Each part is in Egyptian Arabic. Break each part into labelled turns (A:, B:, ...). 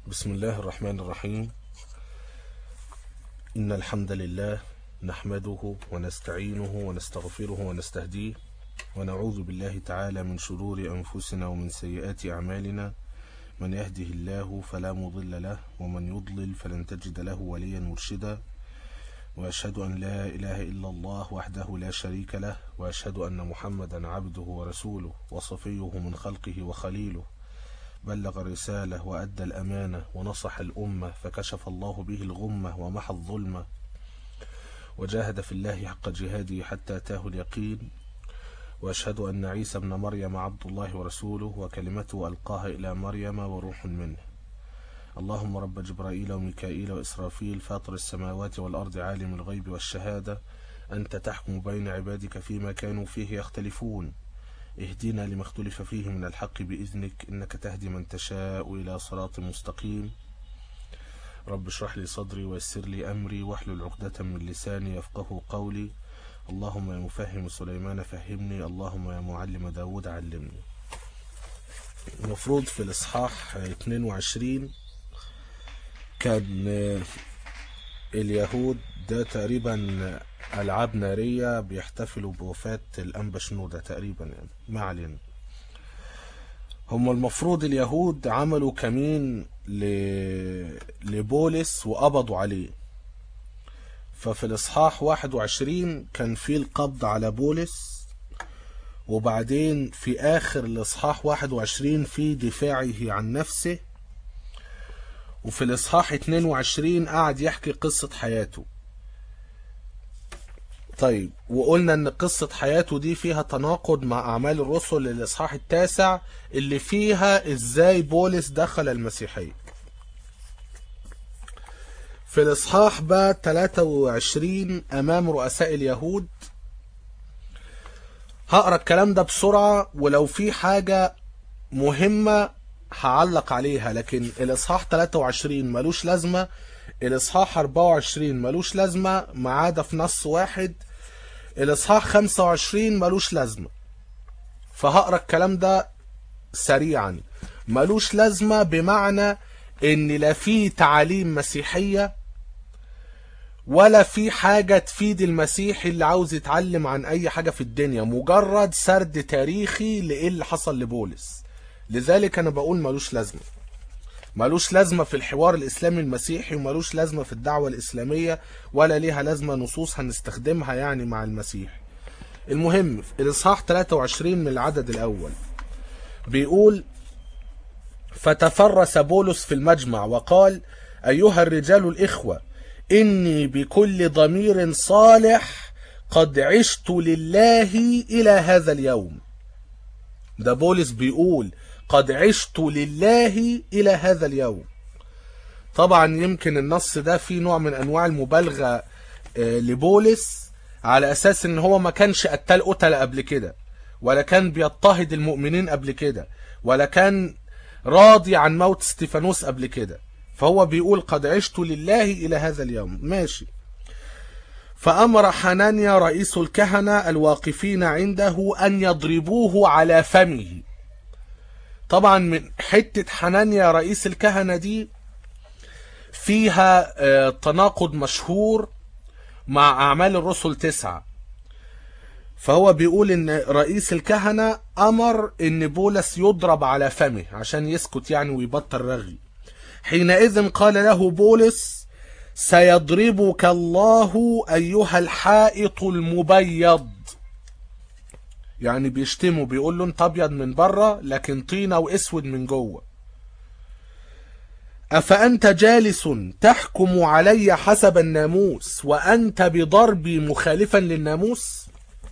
A: بسم الله الرحمن الرحيم إن الحمد لله نحمده ونستعينه ونستغفره ونستهديه ونعوذ بالله تعالى من شرور أنفسنا ومن سيئات أعمالنا من يهده الله فلا مضل له ومن يضلل فلن تجد له وليا مرشدا وأشهد أن لا إله إلا الله وحده لا شريك له وأشهد أن محمدا عبده ورسوله وصفيه من خلقه وخليله بلغ الرسالة وأدى الأمانة ونصح الأمة فكشف الله به الغمة ومحى الظلمة وجاهد في الله حق جهاده حتى أتاه اليقين وأشهد أن عيسى ابن مريم عبد الله ورسوله وكلمته ألقاها إلى مريم وروح منه اللهم رب جبرائيل وميكائيل وإسرافيل فاطر السماوات والأرض عالم الغيب والشهادة أنت تحكم بين عبادك فيما كانوا فيه يختلفون اهدنا لما اختلف فيه من الحق بإذنك إنك تهدي من تشاء إلى صراط مستقيم رب اشرح لي صدري ويسر لي أمري واحلل عقدة من لساني يفقه قولي اللهم يا مفهم سليمان فهمني اللهم يا معلم داود علمني المفروض في الإصحاح 22 كان اليهود ده تقريبا ألعاب نارية بيحتفلوا بوفاة الأنبا شنودة تقريبا يعني ما علينا هم المفروض اليهود عملوا كمين ل... لبولس وقبضوا عليه ففي الإصحاح 21 كان في القبض على بولس وبعدين في آخر الإصحاح 21 في دفاعه عن نفسه وفي الإصحاح 22 قعد يحكي قصة حياته طيب وقلنا ان قصة حياته دي فيها تناقض مع اعمال الرسل للاصحاح التاسع اللي فيها ازاي بولس دخل المسيحية في الاصحاح بقى 23 امام رؤساء اليهود هقرا الكلام ده بسرعة ولو في حاجة مهمة هعلق عليها لكن الاصحاح 23 ملوش لازمة الاصحاح 24 ملوش لازمة ما عدا في نص واحد الاصحاح 25 ملوش لازمة فهقرا الكلام ده سريعا ملوش لازمة بمعنى ان لا في تعاليم مسيحية ولا في حاجة تفيد المسيحي اللي عاوز يتعلم عن اي حاجة في الدنيا مجرد سرد تاريخي لايه اللي حصل لبولس لذلك انا بقول ملوش لازمه ملوش لازمة في الحوار الإسلامي المسيحي وملوش لازمة في الدعوة الإسلامية ولا ليها لازمة نصوص هنستخدمها يعني مع المسيح المهم الإصحاح 23 من العدد الأول بيقول فتفرس بولس في المجمع وقال أيها الرجال الإخوة إني بكل ضمير صالح قد عشت لله إلى هذا اليوم ده بولس بيقول قد عشت لله إلى هذا اليوم طبعا يمكن النص ده فيه نوع من أنواع المبالغة لبولس على أساس إن هو ما كانش قتال قتلة قبل كده ولا كان بيضطهد المؤمنين قبل كده ولا كان راضي عن موت ستيفانوس قبل كده فهو بيقول قد عشت لله إلى هذا اليوم ماشي فأمر حنانيا رئيس الكهنة الواقفين عنده أن يضربوه على فمه طبعا من حتة حنانيا رئيس الكهنة دي فيها تناقض مشهور مع أعمال الرسل تسعة فهو بيقول ان رئيس الكهنة امر ان بولس يضرب على فمه عشان يسكت يعني ويبطل رغي حينئذ قال له بولس سيضربك الله ايها الحائط المبيض يعني بيشتمه بيقول له انت ابيض من بره لكن طينه واسود من جوه افانت جالس تحكم علي حسب الناموس وانت بضربي مخالفا للناموس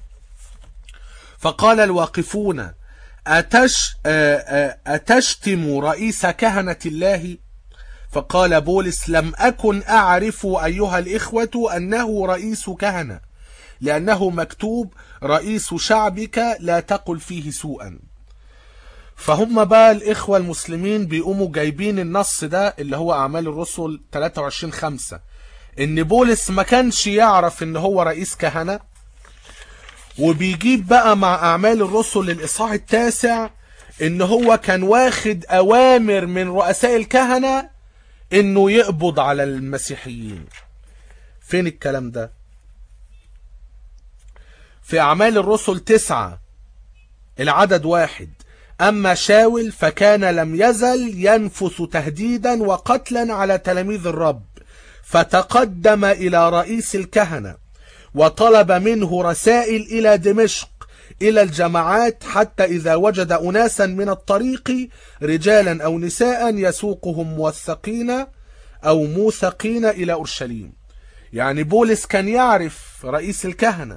A: فقال الواقفون أتش أتشتم رئيس كهنة الله فقال بولس لم أكن أعرف أيها الإخوة أنه رئيس كهنة لأنه مكتوب رئيس شعبك لا تقل فيه سوءا فهم بقى الإخوة المسلمين بيقوموا جايبين النص ده اللي هو أعمال الرسل 23 5 إن بولس ما كانش يعرف إن هو رئيس كهنة وبيجيب بقى مع أعمال الرسل الإصحاح التاسع إن هو كان واخد أوامر من رؤساء الكهنة انه يقبض على المسيحيين فين الكلام ده في اعمال الرسل تسعة العدد واحد اما شاول فكان لم يزل ينفث تهديدا وقتلا على تلاميذ الرب فتقدم الى رئيس الكهنة وطلب منه رسائل الى دمشق الى الجماعات حتى اذا وجد اناسا من الطريق رجالا او نساء يسوقهم موثقين او موثقين الى اورشليم يعني بولس كان يعرف رئيس الكهنة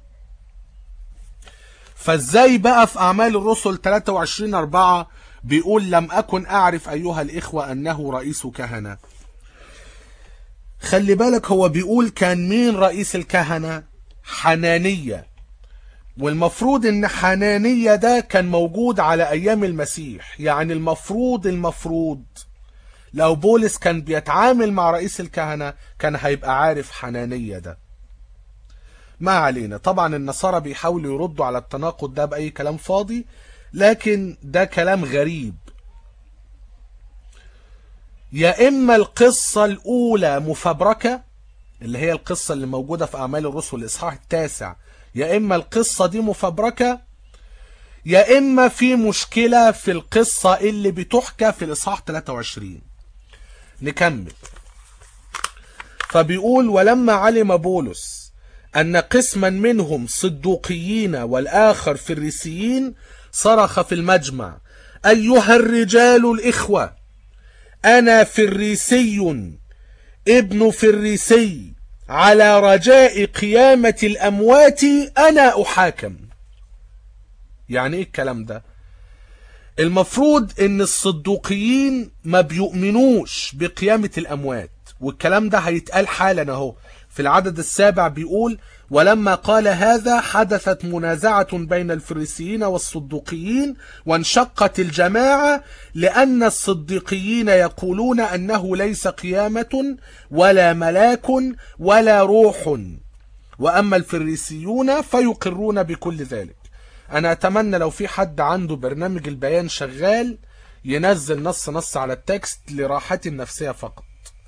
A: فازاي بقى في اعمال الرسل 23 4 بيقول لم اكن اعرف ايها الاخوة انه رئيس كهنة خلي بالك هو بيقول كان مين رئيس الكهنة حنانية والمفروض ان حنانية ده كان موجود على ايام المسيح يعني المفروض المفروض لو بولس كان بيتعامل مع رئيس الكهنة كان هيبقى عارف حنانية ده ما علينا طبعا النصارى بيحاولوا يردوا على التناقض ده بأي كلام فاضي لكن ده كلام غريب يا إما القصة الأولى مفبركة اللي هي القصة اللي موجودة في أعمال الرسل الإصحاح التاسع يا إما القصة دي مفبركة يا إما في مشكلة في القصة اللي بتحكى في الإصحاح 23 نكمل فبيقول ولما علم بولس أن قسما منهم صدوقيين والآخر فريسيين صرخ في المجمع أيها الرجال الإخوة أنا فريسي ابن فريسي على رجاء قيامة الأموات أنا أحاكم يعني إيه الكلام ده المفروض ان الصدوقيين ما بيؤمنوش بقيامة الاموات والكلام ده هيتقال حالا اهو في العدد السابع بيقول ولما قال هذا حدثت منازعة بين الفريسيين والصدوقيين وانشقت الجماعة لأن الصديقيين يقولون أنه ليس قيامة ولا ملاك ولا روح وأما الفريسيون فيقرون بكل ذلك انا اتمنى لو في حد عنده برنامج البيان شغال ينزل نص نص على التكست لراحتي النفسية فقط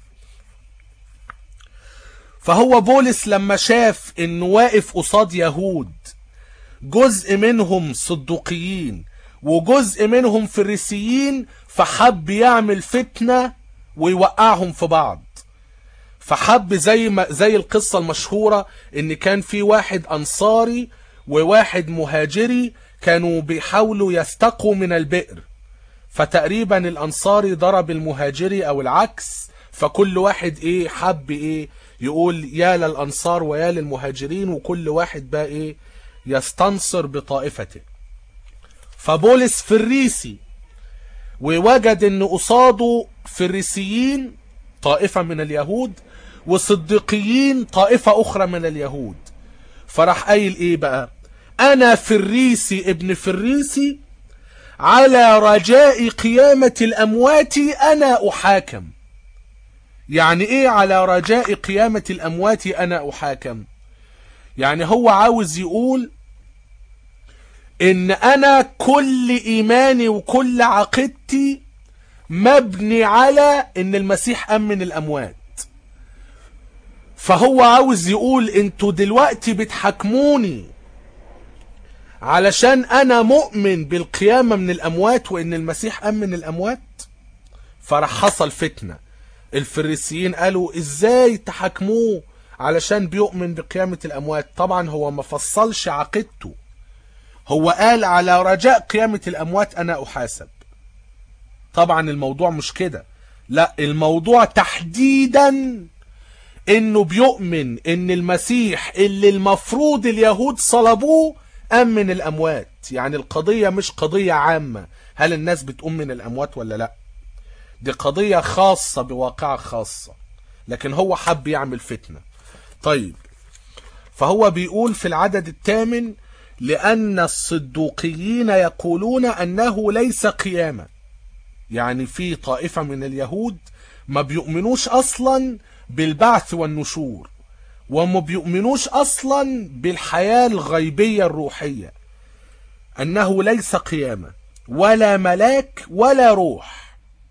A: فهو بولس لما شاف انه واقف قصاد يهود جزء منهم صدوقيين وجزء منهم فريسيين فحب يعمل فتنة ويوقعهم في بعض فحب زي ما زي القصة المشهورة ان كان في واحد انصاري وواحد مهاجري كانوا بيحاولوا يستقوا من البئر فتقريبا الانصاري ضرب المهاجري او العكس فكل واحد ايه حب ايه يقول يا للانصار ويا للمهاجرين وكل واحد بقى ايه يستنصر بطائفته فبولس فريسي ووجد ان قصاده فريسيين طائفة من اليهود وصديقيين طائفة اخرى من اليهود فراح قايل ايه بقى انا فريسي ابن فريسي على رجاء قيامة الاموات انا احاكم يعني ايه على رجاء قيامة الاموات انا احاكم يعني هو عاوز يقول ان انا كل ايماني وكل عقيدتي مبني على ان المسيح قام من الاموات فهو عاوز يقول انتوا دلوقتي بتحاكموني علشان انا مؤمن بالقيامة من الاموات وان المسيح قام من الاموات فراح حصل فتنة الفريسيين قالوا ازاي تحاكموه علشان بيؤمن بقيامة الاموات طبعا هو ما فصلش عقيدته هو قال على رجاء قيامة الاموات انا احاسب طبعا الموضوع مش كده لا الموضوع تحديدا انه بيؤمن ان المسيح اللي المفروض اليهود صلبوه قام من الاموات يعني القضية مش قضية عامة هل الناس بتقوم من الاموات ولا لا دي قضية خاصة بواقعة خاصة لكن هو حب يعمل فتنة طيب فهو بيقول في العدد الثامن لأن الصدوقيين يقولون أنه ليس قيامة يعني في طائفة من اليهود ما بيؤمنوش أصلا بالبعث والنشور وما بيؤمنوش أصلا بالحياة الغيبية الروحية أنه ليس قيامة ولا ملاك ولا روح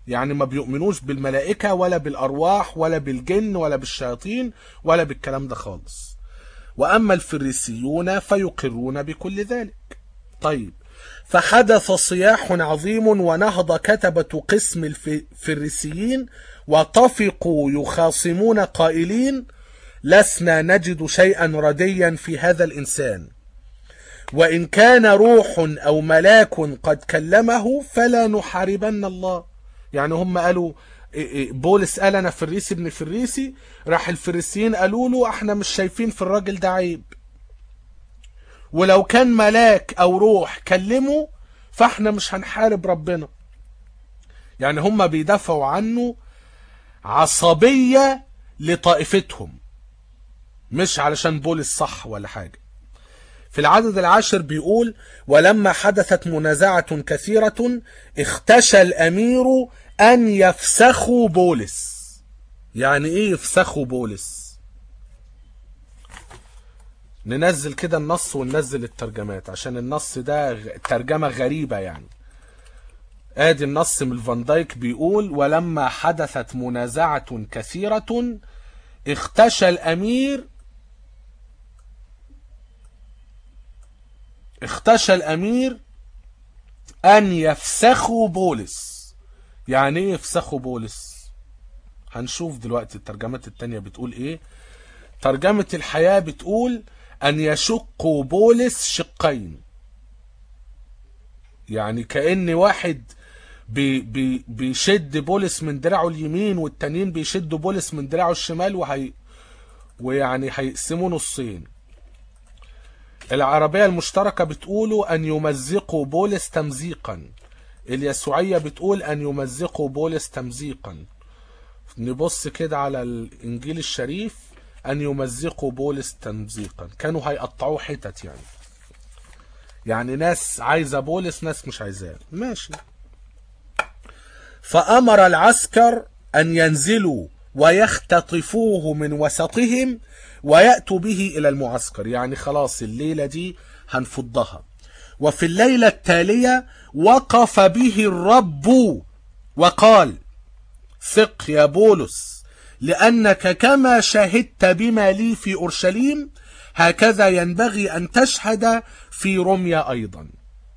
A: يعني ما بيؤمنوش بالملائكة ولا بالأرواح ولا بالجن ولا بالشياطين ولا بالكلام ده خالص وأما الفريسيون فيقرون بكل ذلك طيب فحدث صياح عظيم ونهض كتبة قسم الفريسيين وطفقوا يخاصمون قائلين لسنا نجد شيئا رديا في هذا الإنسان وإن كان روح أو ملاك قد كلمه فلا نحاربن الله يعني هم قالوا بولس قال أنا فريسي ابن فريسي راح الفريسيين قالوا له احنا مش شايفين في الراجل ده عيب ولو كان ملاك أو روح كلمه فاحنا مش هنحارب ربنا يعني هم بيدافعوا عنه عصبية لطائفتهم مش علشان بولس صح ولا حاجة في العدد العاشر بيقول ولما حدثت منازعة كثيرة اختشى الأمير أن يفسخوا بولس يعني إيه يفسخوا بولس ننزل كده النص وننزل الترجمات عشان النص ده ترجمة غريبة يعني ادي النص من الفان دايك بيقول ولما حدثت منازعة كثيرة اختشى الأمير اختشى الأمير أن يفسخوا بولس يعني ايه يفسخوا بولس هنشوف دلوقتي الترجمات التانية بتقول ايه ترجمة الحياة بتقول أن يشقوا بولس شقين يعني كأن واحد بي بي بيشد بولس من دراعه اليمين والتانيين بيشدوا بولس من دراعه الشمال وهي ويعني هيقسموا نصين العربية المشتركة بتقولوا أن يمزقوا بولس تمزيقا اليسوعية بتقول أن يمزقوا بولس تمزيقا نبص كده على الإنجيل الشريف أن يمزقوا بولس تمزيقا كانوا هيقطعوه حتت يعني يعني ناس عايزة بولس ناس مش عايزاه ماشي فأمر العسكر أن ينزلوا ويختطفوه من وسطهم ويأتوا به إلى المعسكر يعني خلاص الليلة دي هنفضها وفي الليلة التالية وقف به الرب وقال ثق يا بولس لأنك كما شهدت بما لي في أورشليم هكذا ينبغي أن تشهد في رمية أيضا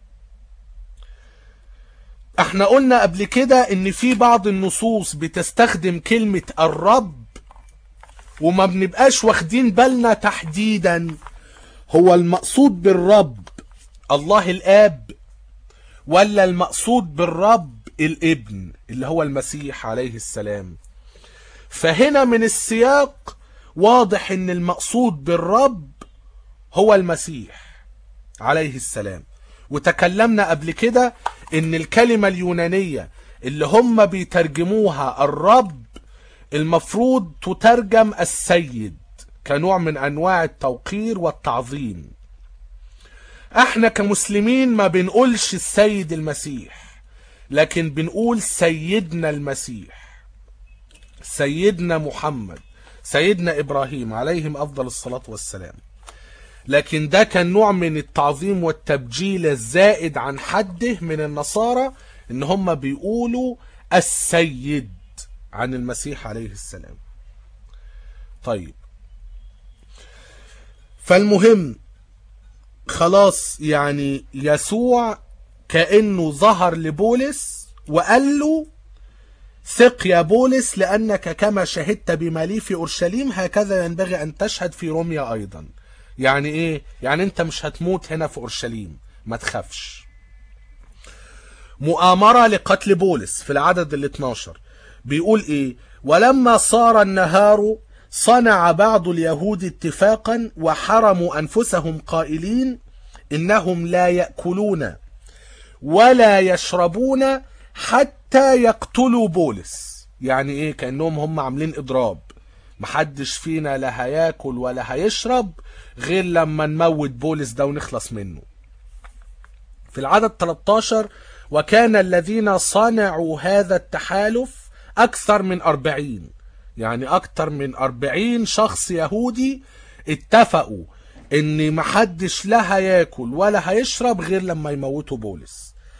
A: احنا قلنا قبل كده ان في بعض النصوص بتستخدم كلمة الرب وما بنبقاش واخدين بالنا تحديدا هو المقصود بالرب الله الاب ولا المقصود بالرب الابن اللي هو المسيح عليه السلام فهنا من السياق واضح ان المقصود بالرب هو المسيح عليه السلام وتكلمنا قبل كده ان الكلمة اليونانية اللي هم بيترجموها الرب المفروض تترجم السيد كنوع من انواع التوقير والتعظيم احنا كمسلمين ما بنقولش السيد المسيح لكن بنقول سيدنا المسيح سيدنا محمد سيدنا ابراهيم عليهم افضل الصلاة والسلام لكن ده كان نوع من التعظيم والتبجيل الزائد عن حده من النصارى ان هم بيقولوا السيد عن المسيح عليه السلام طيب فالمهم خلاص يعني يسوع كأنه ظهر لبولس وقال له ثق يا بولس لأنك كما شهدت بما لي في أورشليم هكذا ينبغي أن تشهد في روميا أيضا يعني إيه؟ يعني أنت مش هتموت هنا في أورشليم ما تخافش مؤامرة لقتل بولس في العدد ال 12 بيقول إيه ولما صار النهار صنع بعض اليهود اتفاقا وحرموا أنفسهم قائلين إنهم لا يأكلون ولا يشربون حتى يقتلوا بولس يعني ايه كأنهم هم عاملين اضراب محدش فينا لا هياكل ولا هيشرب غير لما نموت بولس ده ونخلص منه في العدد 13 وكان الذين صنعوا هذا التحالف أكثر من أربعين يعني أكثر من أربعين شخص يهودي اتفقوا ان محدش لا هياكل ولا هيشرب غير لما يموتوا بولس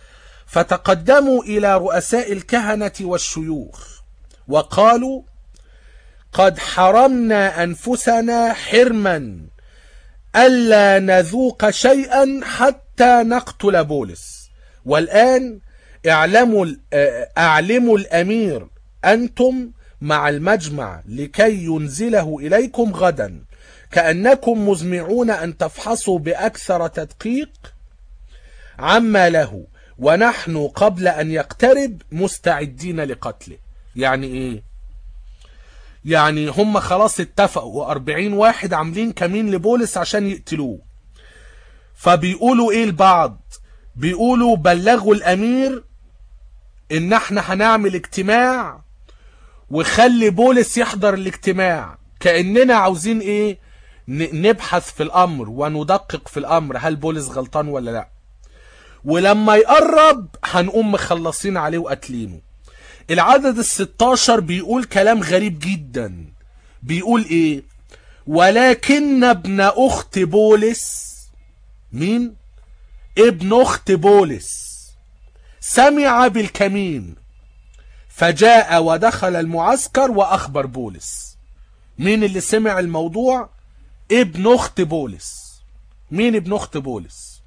A: فتقدموا إلى رؤساء الكهنة والشيوخ وقالوا قد حرمنا أنفسنا حرما ألا نذوق شيئا حتى نقتل بولس والآن اعلموا أعلموا الأمير أنتم مع المجمع لكي ينزله إليكم غدا كأنكم مزمعون أن تفحصوا بأكثر تدقيق عما له ونحن قبل أن يقترب مستعدين لقتله يعني إيه يعني هم خلاص اتفقوا وأربعين واحد عاملين كمين لبولس عشان يقتلوه فبيقولوا ايه البعض بيقولوا بلغوا الامير ان احنا هنعمل اجتماع وخلي بولس يحضر الاجتماع كأننا عاوزين ايه نبحث في الامر وندقق في الامر هل بولس غلطان ولا لا ولما يقرب هنقوم مخلصين عليه وقاتلينه العدد الستاشر بيقول كلام غريب جدا بيقول ايه ولكن ابن اخت بولس مين ابن اخت بولس سمع بالكمين فجاء ودخل المعسكر واخبر بولس مين اللي سمع الموضوع ابن اخت بولس مين ابن اخت بولس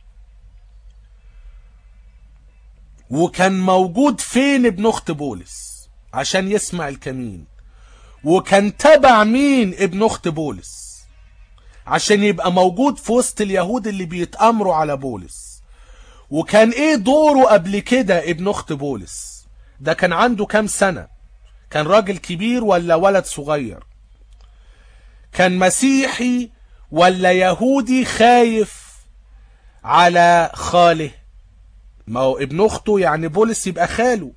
A: وكان موجود فين ابن اخت بولس عشان يسمع الكمين وكان تبع مين ابن اخت بولس عشان يبقى موجود في وسط اليهود اللي بيتأمروا على بولس وكان ايه دوره قبل كده ابن اخت بولس ده كان عنده كام سنة كان راجل كبير ولا ولد صغير كان مسيحي ولا يهودي خايف على خاله ما هو ابن اخته يعني بولس يبقى خاله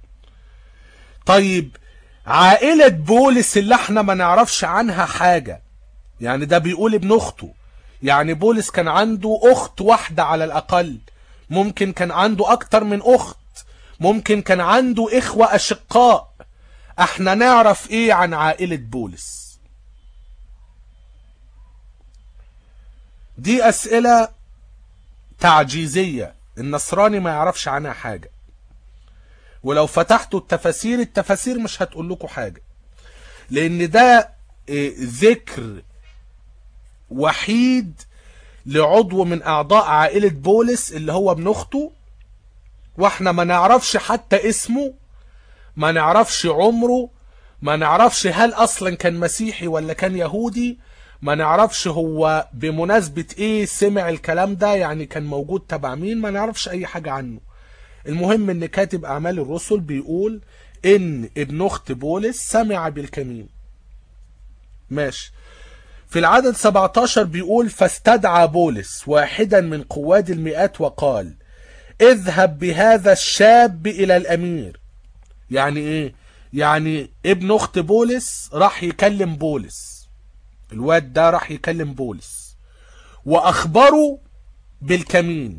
A: طيب عائلة بولس اللي احنا ما نعرفش عنها حاجة يعني ده بيقول ابن اخته يعني بولس كان عنده اخت واحدة على الاقل ممكن كان عنده اكتر من اخت ممكن كان عنده اخوة اشقاء احنا نعرف ايه عن عائلة بولس دي اسئلة تعجيزية النصراني ما يعرفش عنها حاجة ولو فتحتوا التفاسير التفاسير مش هتقول لكم حاجة لان ده ذكر وحيد لعضو من اعضاء عائلة بولس اللي هو ابن اخته واحنا ما نعرفش حتى اسمه ما نعرفش عمره ما نعرفش هل اصلا كان مسيحي ولا كان يهودي ما نعرفش هو بمناسبة ايه سمع الكلام ده يعني كان موجود تبع مين ما نعرفش اي حاجة عنه المهم ان كاتب اعمال الرسل بيقول ان ابن اخت بولس سمع بالكمين ماشي في العدد 17 بيقول فاستدعى بولس واحدا من قواد المئات وقال اذهب بهذا الشاب الى الامير يعني ايه يعني ابن اخت بولس راح يكلم بولس الواد ده راح يكلم بولس واخبره بالكمين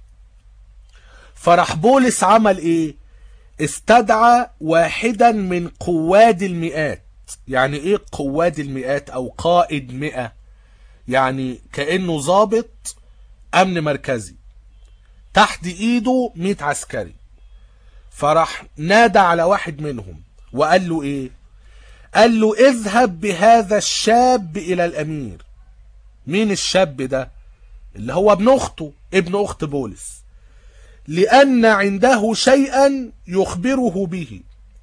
A: فراح بولس عمل ايه استدعى واحدا من قواد المئات يعني ايه قواد المئات او قائد مئة يعني كأنه ضابط امن مركزي تحت ايده مئة عسكري فراح نادى على واحد منهم وقال له ايه قال له اذهب بهذا الشاب الى الامير مين الشاب ده اللي هو ابن اخته ابن اخت بولس لان عنده شيئا يخبره به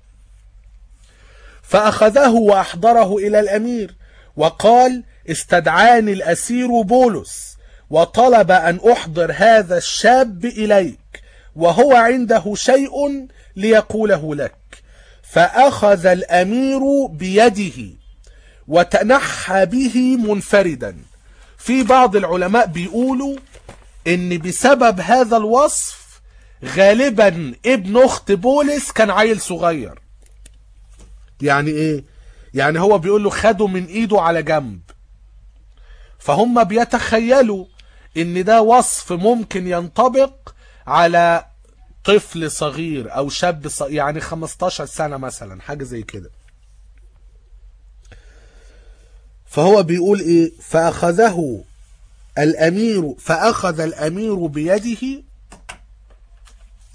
A: فاخذه واحضره الى الامير وقال استدعاني الاسير بولس وطلب ان احضر هذا الشاب اليك وهو عنده شيء ليقوله لك فأخذ الأمير بيده وتنحى به منفردا في بعض العلماء بيقولوا ان بسبب هذا الوصف غالبا ابن اخت بولس كان عيل صغير يعني ايه يعني هو بيقول له خده من ايده على جنب فهم بيتخيلوا ان ده وصف ممكن ينطبق على طفل صغير او شاب صغير يعني 15 سنة مثلا حاجة زي كده فهو بيقول ايه فاخذه الامير فاخذ الامير بيده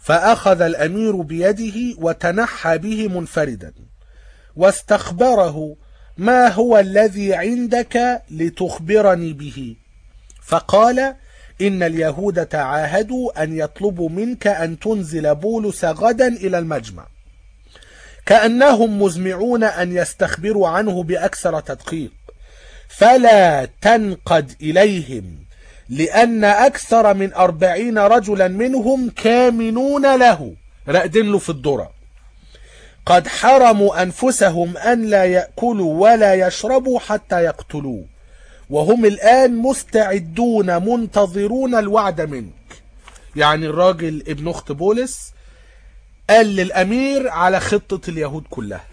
A: فأخذ الأمير بيده وتنحى به منفردا واستخبره ما هو الذي عندك لتخبرني به فقال إن اليهود تعاهدوا أن يطلبوا منك أن تنزل بولس غدا إلى المجمع كأنهم مزمعون أن يستخبروا عنه بأكثر تدقيق فلا تنقد إليهم لأن أكثر من أربعين رجلا منهم كامنون له رأدين له في الذرة قد حرموا أنفسهم أن لا يأكلوا ولا يشربوا حتى يقتلوه وهم الآن مستعدون منتظرون الوعد منك يعني الراجل ابن أخت بولس قال للأمير على خطة اليهود كلها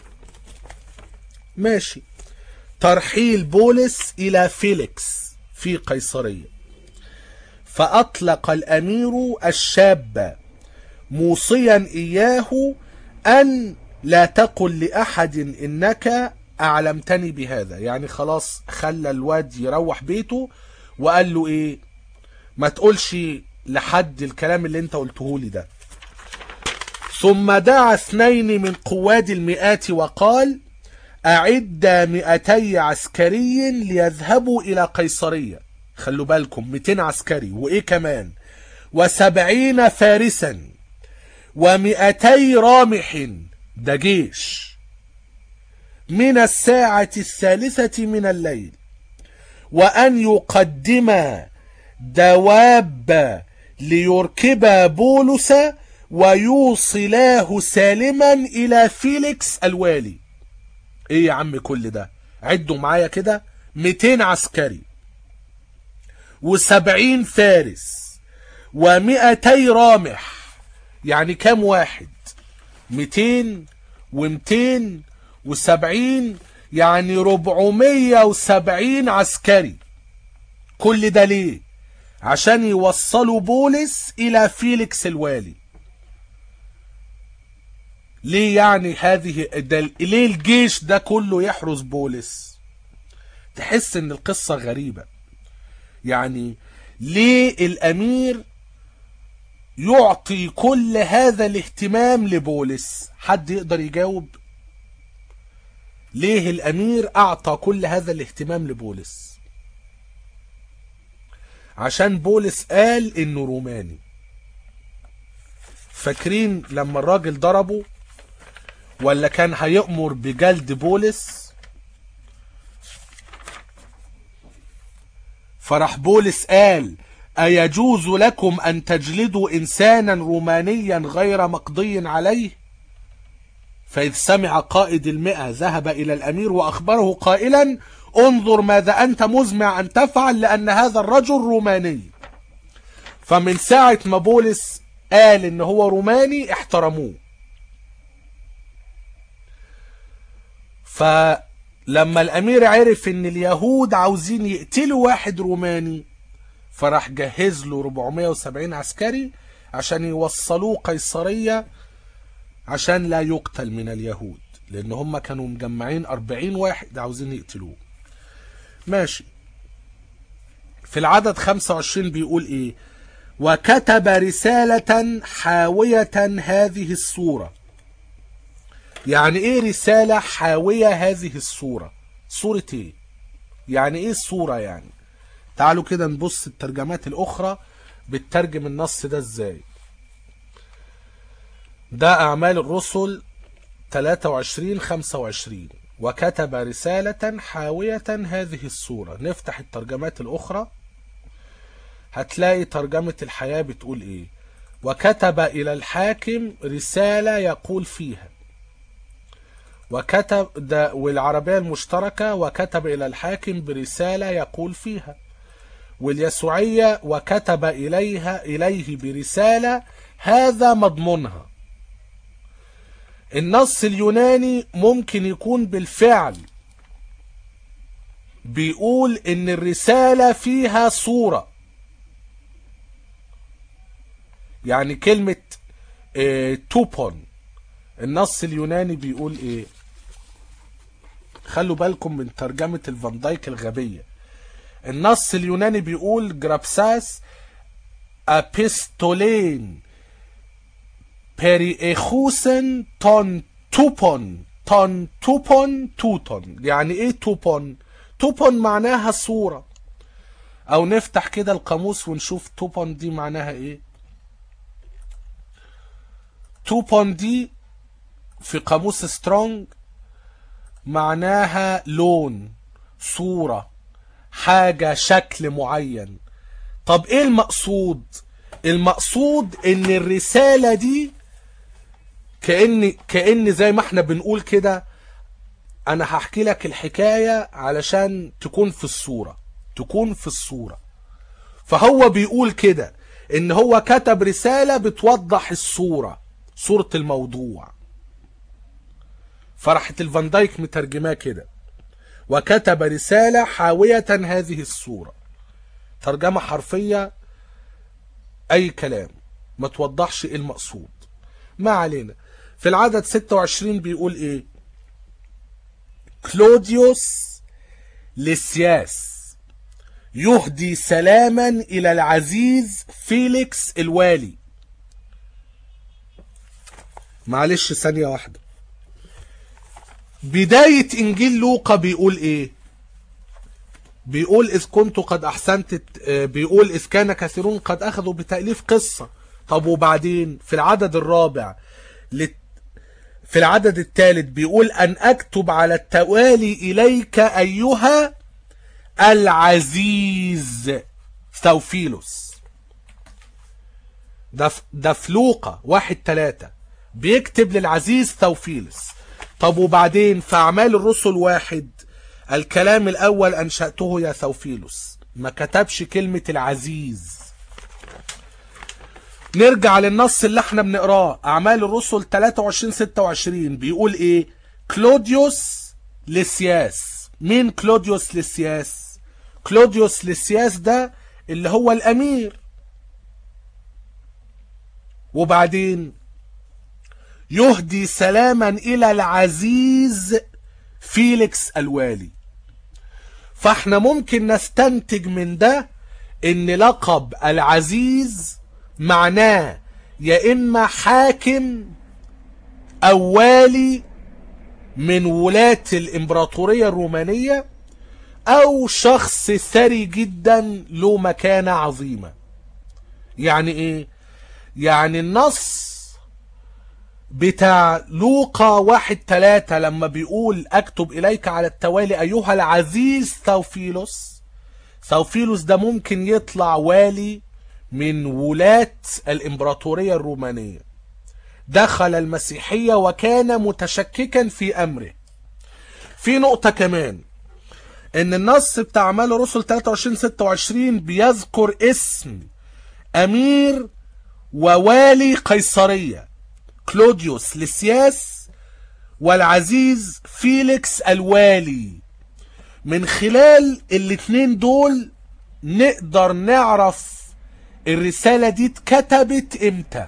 A: ماشي ترحيل بولس إلى فيليكس في قيصرية فأطلق الأمير الشاب موصيا إياه أن لا تقل لأحد إنك أعلمتني بهذا يعني خلاص خلى الواد يروح بيته وقال له إيه ما تقولش لحد الكلام اللي انت قلته لي ده ثم دعا اثنين من قواد المئات وقال أعد مئتي عسكري ليذهبوا إلى قيصرية خلوا بالكم 200 عسكري وإيه كمان وسبعين فارسا ومئتي رامح ده جيش من الساعة الثالثة من الليل وأن يقدم دواب ليركب بولس ويوصلاه سالما إلى فيليكس الوالي ايه يا عم كل ده عدوا معايا كده 200 عسكري و70 فارس و200 رامح يعني كام واحد 200 و200 و70 يعني 470 عسكري كل ده ليه عشان يوصلوا بولس الى فيليكس الوالي ليه يعني هذه ده ليه الجيش ده كله يحرس بولس تحس ان القصة غريبة يعني ليه الامير يعطي كل هذا الاهتمام لبولس حد يقدر يجاوب ليه الامير اعطى كل هذا الاهتمام لبولس عشان بولس قال انه روماني فاكرين لما الراجل ضربه ولا كان هيأمر بجلد بولس فراح بولس قال أيجوز لكم أن تجلدوا إنسانا رومانيا غير مقضي عليه فإذ سمع قائد المئة ذهب إلى الأمير وأخبره قائلا انظر ماذا أنت مزمع أن تفعل لأن هذا الرجل روماني فمن ساعة ما بولس قال إن هو روماني احترموه فلما الأمير عرف إن اليهود عاوزين يقتلوا واحد روماني فراح جهز له 470 عسكري عشان يوصلوه قيصرية عشان لا يقتل من اليهود لأن هم كانوا مجمعين 40 واحد عاوزين يقتلوه ماشي في العدد 25 بيقول ايه وكتب رسالة حاوية هذه الصورة يعني ايه رسالة حاوية هذه الصورة صورة ايه يعني ايه الصورة يعني تعالوا كده نبص الترجمات الاخرى بتترجم النص ده ازاي ده اعمال الرسل 23 25 وكتب رسالة حاوية هذه الصورة نفتح الترجمات الأخرى هتلاقي ترجمة الحياة بتقول إيه وكتب إلى الحاكم رسالة يقول فيها وكتب ده والعربية المشتركة وكتب إلى الحاكم برسالة يقول فيها واليسوعية وكتب إليها إليه برسالة هذا مضمونها النص اليوناني ممكن يكون بالفعل بيقول ان الرسالة فيها صورة يعني كلمة اه توبون النص اليوناني بيقول ايه خلوا بالكم من ترجمة الفان دايك الغبية النص اليوناني بيقول جرابساس ابيستولين بيريخوسن تون توبون تون توبون توتون يعني ايه توبون توبون معناها صورة او نفتح كده القاموس ونشوف توبون دي معناها ايه توبون دي في قاموس سترونج معناها لون صورة حاجة شكل معين طب ايه المقصود المقصود ان الرسالة دي كأن كأن زي ما احنا بنقول كده انا هحكي لك الحكاية علشان تكون في الصورة تكون في الصورة فهو بيقول كده ان هو كتب رسالة بتوضح الصورة صورة الموضوع فرحت الفان دايك مترجماه كده وكتب رسالة حاوية هذه الصورة ترجمة حرفية أي كلام ما توضحش إيه المقصود ما علينا في العدد 26 بيقول إيه كلوديوس لسياس يهدي سلاما إلى العزيز فيليكس الوالي معلش ثانية واحدة بداية إنجيل لوقا بيقول إيه بيقول إذ كنت قد أحسنت بيقول إذ كان كثيرون قد أخذوا بتأليف قصة طب وبعدين في العدد الرابع في العدد الثالث بيقول أن أكتب على التوالي إليك أيها العزيز ثوفيلوس ده ده في لوقا واحد تلاتة بيكتب للعزيز ثوفيلوس طب وبعدين في أعمال الرسل واحد الكلام الأول أنشأته يا ثوفيلوس ما كتبش كلمة العزيز نرجع للنص اللي احنا بنقراه أعمال الرسل 23 26 بيقول إيه كلوديوس لسياس مين كلوديوس لسياس كلوديوس لسياس ده اللي هو الأمير وبعدين يهدي سلاما إلى العزيز فيليكس الوالي فاحنا ممكن نستنتج من ده ان لقب العزيز معناه يا اما حاكم او والي من ولاة الامبراطورية الرومانية او شخص ثري جدا له مكانة عظيمة يعني ايه يعني النص بتاع لوقا واحد تلاتة لما بيقول اكتب اليك على التوالي ايها العزيز ثوفيلوس ثوفيلوس ده ممكن يطلع والي من ولاة الامبراطورية الرومانية دخل المسيحية وكان متشككا في امره في نقطة كمان ان النص بتاع اعمال الرسل 23 26 بيذكر اسم امير ووالي قيصريه كلوديوس لسياس والعزيز فيليكس الوالي من خلال الاتنين دول نقدر نعرف الرسالة دي اتكتبت امتى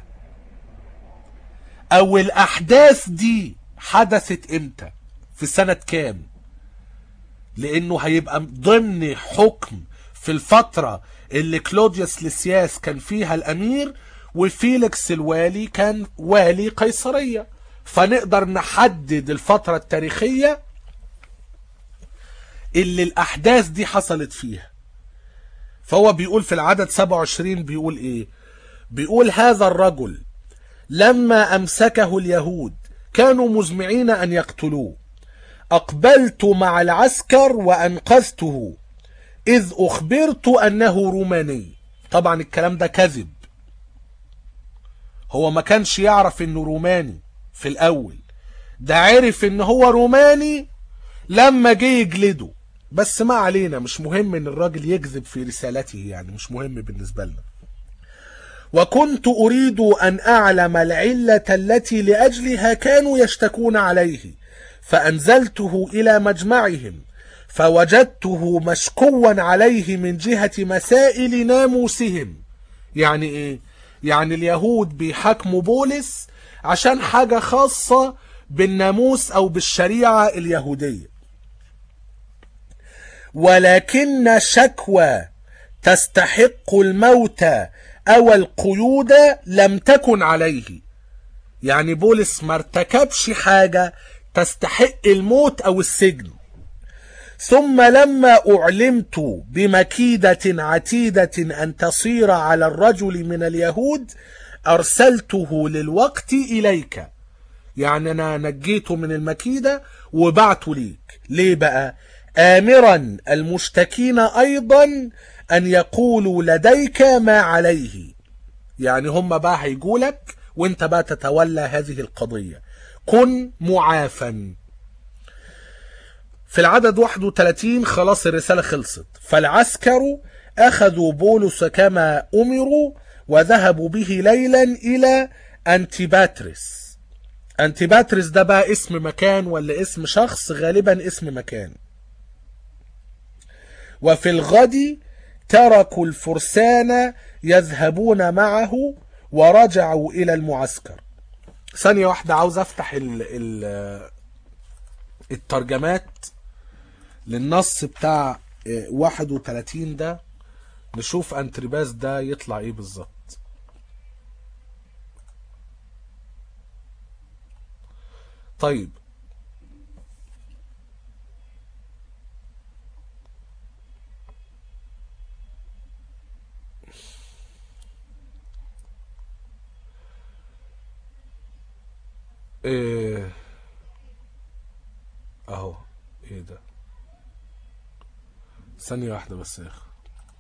A: او الاحداث دي حدثت امتى في سنة كام لانه هيبقى ضمن حكم في الفترة اللي كلوديوس لسياس كان فيها الامير وفيليكس الوالي كان والي قيصرية فنقدر نحدد الفترة التاريخية اللي الأحداث دي حصلت فيها فهو بيقول في العدد 27 بيقول إيه بيقول هذا الرجل لما أمسكه اليهود كانوا مزمعين أن يقتلوه أقبلت مع العسكر وأنقذته إذ أخبرت أنه روماني طبعا الكلام ده كذب هو ما كانش يعرف انه روماني في الاول ده عرف ان هو روماني لما جه يجلده بس ما علينا مش مهم ان الراجل يكذب في رسالته يعني مش مهم بالنسبة لنا وكنت اريد ان اعلم العلة التي لاجلها كانوا يشتكون عليه فانزلته الى مجمعهم فوجدته مشكوا عليه من جهة مسائل ناموسهم يعني ايه يعني اليهود بيحاكموا بولس عشان حاجة خاصة بالناموس أو بالشريعة اليهودية ولكن شكوى تستحق الموت أو القيود لم تكن عليه يعني بولس ما ارتكبش حاجة تستحق الموت او السجن ثم لما أعلمت بمكيدة عتيدة أن تصير على الرجل من اليهود أرسلته للوقت إليك يعني أنا نجيته من المكيدة وبعته ليك ليه بقى آمرا المشتكين أيضا أن يقولوا لديك ما عليه يعني هم بقى هيقولك وانت بقى تتولى هذه القضية كن معافا في العدد 31 خلاص الرسالة خلصت فالعسكر أخذوا بولس كما أمروا وذهبوا به ليلا إلى أنتيباتريس أنتيباتريس ده بقى اسم مكان ولا اسم شخص غالبا اسم مكان وفي الغد تركوا الفرسان يذهبون معه ورجعوا إلى المعسكر ثانية واحدة عاوز أفتح ال ال الترجمات للنص بتاع 31 ده نشوف انتريباس ده يطلع ايه بالظبط طيب ايه اهو ايه ده ثانية واحدة بس يا اخي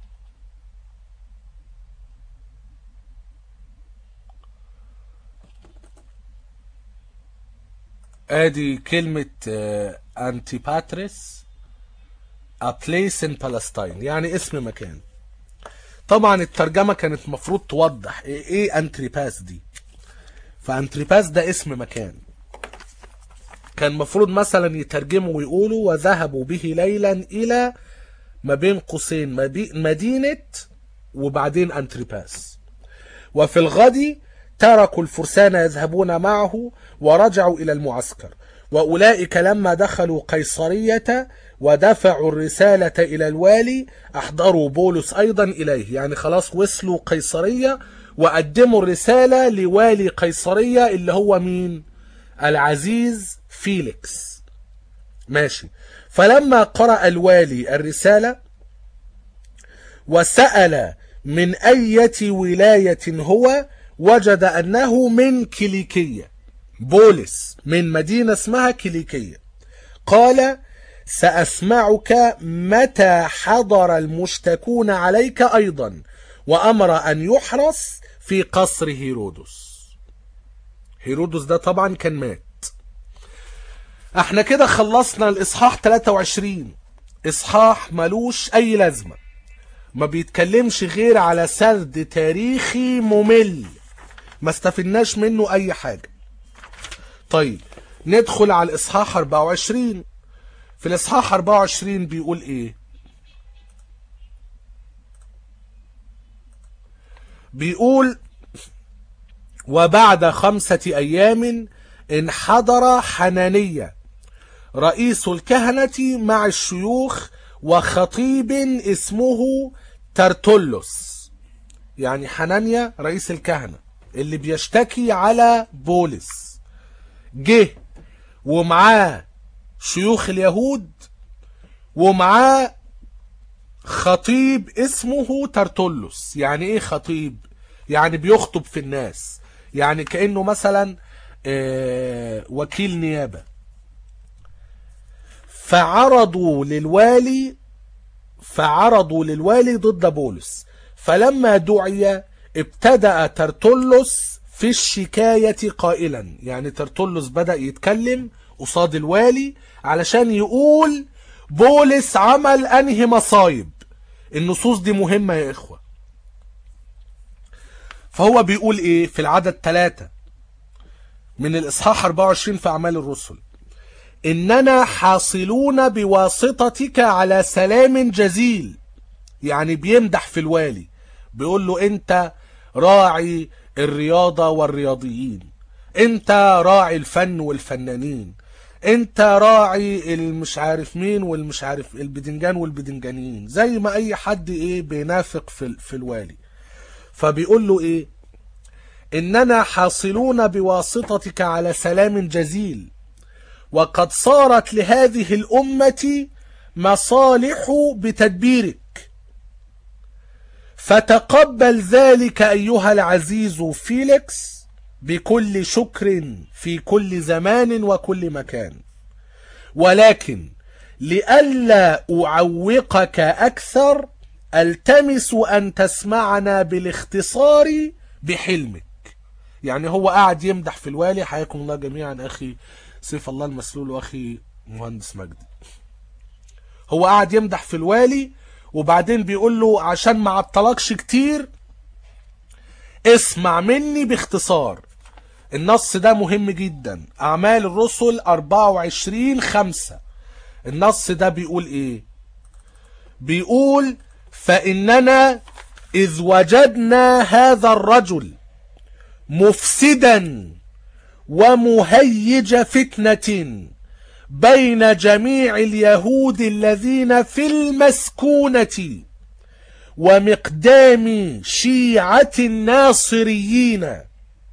A: ادي كلمة انتيباتريس a place in Palestine يعني اسم مكان طبعا الترجمة كانت مفروض توضح ايه, إيه انتريباس دي فانتريباس ده اسم مكان كان مفروض مثلا يترجموا ويقولوا وذهبوا به ليلا الى ما بين قوسين مدينة وبعدين انتريباس وفي الغد تركوا الفرسان يذهبون معه ورجعوا إلى المعسكر وأولئك لما دخلوا قيصرية ودفعوا الرسالة إلى الوالي أحضروا بولس أيضا إليه يعني خلاص وصلوا قيصرية وقدموا الرسالة لوالي قيصرية اللي هو مين العزيز فيليكس ماشي فلما قرأ الوالي الرسالة وسأل من أية ولاية هو وجد أنه من كيليكية بولس من مدينة اسمها كيليكية قال سأسمعك متى حضر المشتكون عليك أيضا وأمر أن يحرس في قصر هيرودس هيرودس ده طبعا كان مات احنا كده خلصنا الإصحاح 23 إصحاح ملوش أي لازمة ما بيتكلمش غير على سرد تاريخي ممل ما استفدناش منه اي حاجة طيب ندخل على الاصحاح 24 في الاصحاح 24 بيقول ايه بيقول وبعد خمسة ايام انحدر حنانية رئيس الكهنة مع الشيوخ وخطيب اسمه ترتلس يعني حنانيا رئيس الكهنة اللي بيشتكي على بولس جه ومعاه شيوخ اليهود ومعاه خطيب اسمه ترتلس يعني ايه خطيب يعني بيخطب في الناس يعني كأنه مثلا آه وكيل نيابة فعرضوا للوالي فعرضوا للوالي ضد بولس فلما دعي ابتدأ ترتلس في الشكاية قائلا يعني ترتلس بدأ يتكلم قصاد الوالي علشان يقول بولس عمل انهي مصايب النصوص دي مهمة يا اخوة فهو بيقول ايه في العدد ثلاثة من الاصحاح 24 في اعمال الرسل اننا حاصلون بواسطتك على سلام جزيل يعني بيمدح في الوالي بيقول له انت راعي الرياضة والرياضيين انت راعي الفن والفنانين انت راعي المش عارف مين والمش عارف البدنجان والبدنجانيين زي ما اي حد ايه بينافق في, في الوالي فبيقول له ايه إننا حاصلون بواسطتك على سلام جزيل وقد صارت لهذه الأمة مصالح بتدبيرك فتقبل ذلك أيها العزيز فيليكس بكل شكر في كل زمان وكل مكان ولكن لئلا أعوقك أكثر التمس أن تسمعنا بالاختصار بحلمك يعني هو قاعد يمدح في الوالي حياكم الله جميعا أخي سيف الله المسلول وأخي مهندس مجدي هو قاعد يمدح في الوالي وبعدين بيقول له عشان ما عطلكش كتير اسمع مني باختصار النص ده مهم جدا أعمال الرسل 24 خمسة النص ده بيقول ايه بيقول فإننا إذ وجدنا هذا الرجل مفسدا ومهيج فتنة بين جميع اليهود الذين في المسكونة ومقدام شيعة الناصريين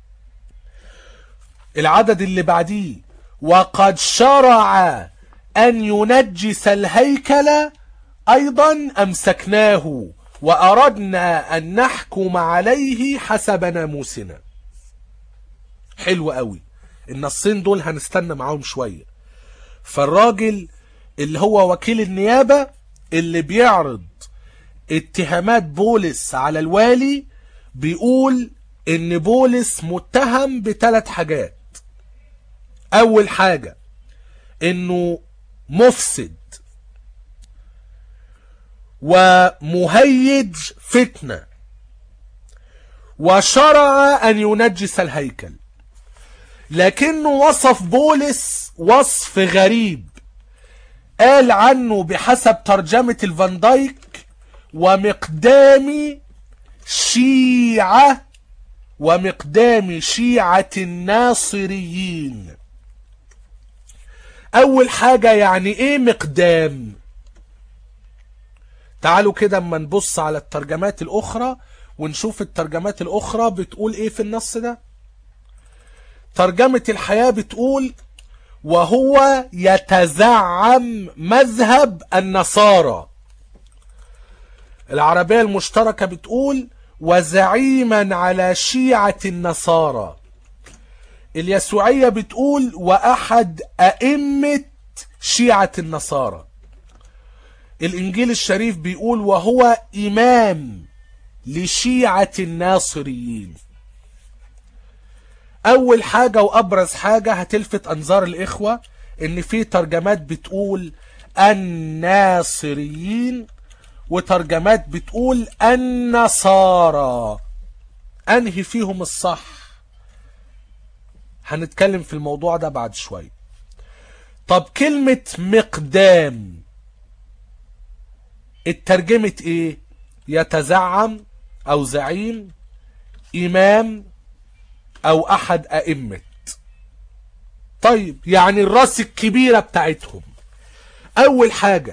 A: العدد اللي بعديه وقد شرع أن ينجس الهيكل أيضا أمسكناه وأردنا أن نحكم عليه حسب ناموسنا حلو قوي النصين دول هنستنى معاهم شوية فالراجل اللي هو وكيل النيابة اللي بيعرض اتهامات بولس على الوالي بيقول ان بولس متهم بثلاث حاجات اول حاجة انه مفسد ومهيج فتنة وشرع أن ينجس الهيكل لكنه وصف بولس وصف غريب قال عنه بحسب ترجمة الفان دايك ومقدام شيعة ومقدام شيعة الناصريين أول حاجة يعني إيه مقدام تعالوا كده اما نبص على الترجمات الأخرى ونشوف الترجمات الأخرى بتقول إيه في النص ده ترجمة الحياة بتقول وهو يتزعم مذهب النصارى العربية المشتركة بتقول وزعيما على شيعة النصارى اليسوعية بتقول وأحد أئمة شيعة النصارى الإنجيل الشريف بيقول وهو إمام لشيعة الناصريين أول حاجة وأبرز حاجة هتلفت أنظار الإخوة إن في ترجمات بتقول الناصريين وترجمات بتقول النصارى أنهي فيهم الصح هنتكلم في الموضوع ده بعد شوية طب كلمة مقدام اترجمت ايه يتزعم او زعيم امام او احد ائمة طيب يعني الراس الكبيرة بتاعتهم اول حاجة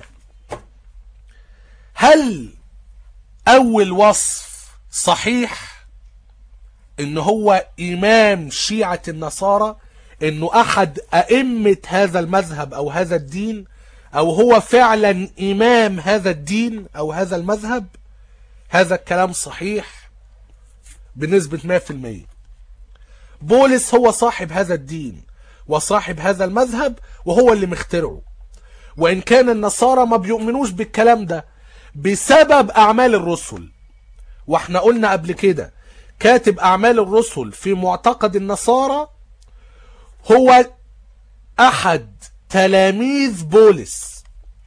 A: هل اول وصف صحيح ان هو امام شيعة النصارى انه احد ائمة هذا المذهب او هذا الدين او هو فعلا امام هذا الدين او هذا المذهب هذا الكلام صحيح بنسبة 100% بولس هو صاحب هذا الدين وصاحب هذا المذهب وهو اللي مخترعه وإن كان النصارى ما بيؤمنوش بالكلام ده بسبب أعمال الرسل واحنا قلنا قبل كده كاتب أعمال الرسل في معتقد النصارى هو أحد تلاميذ بولس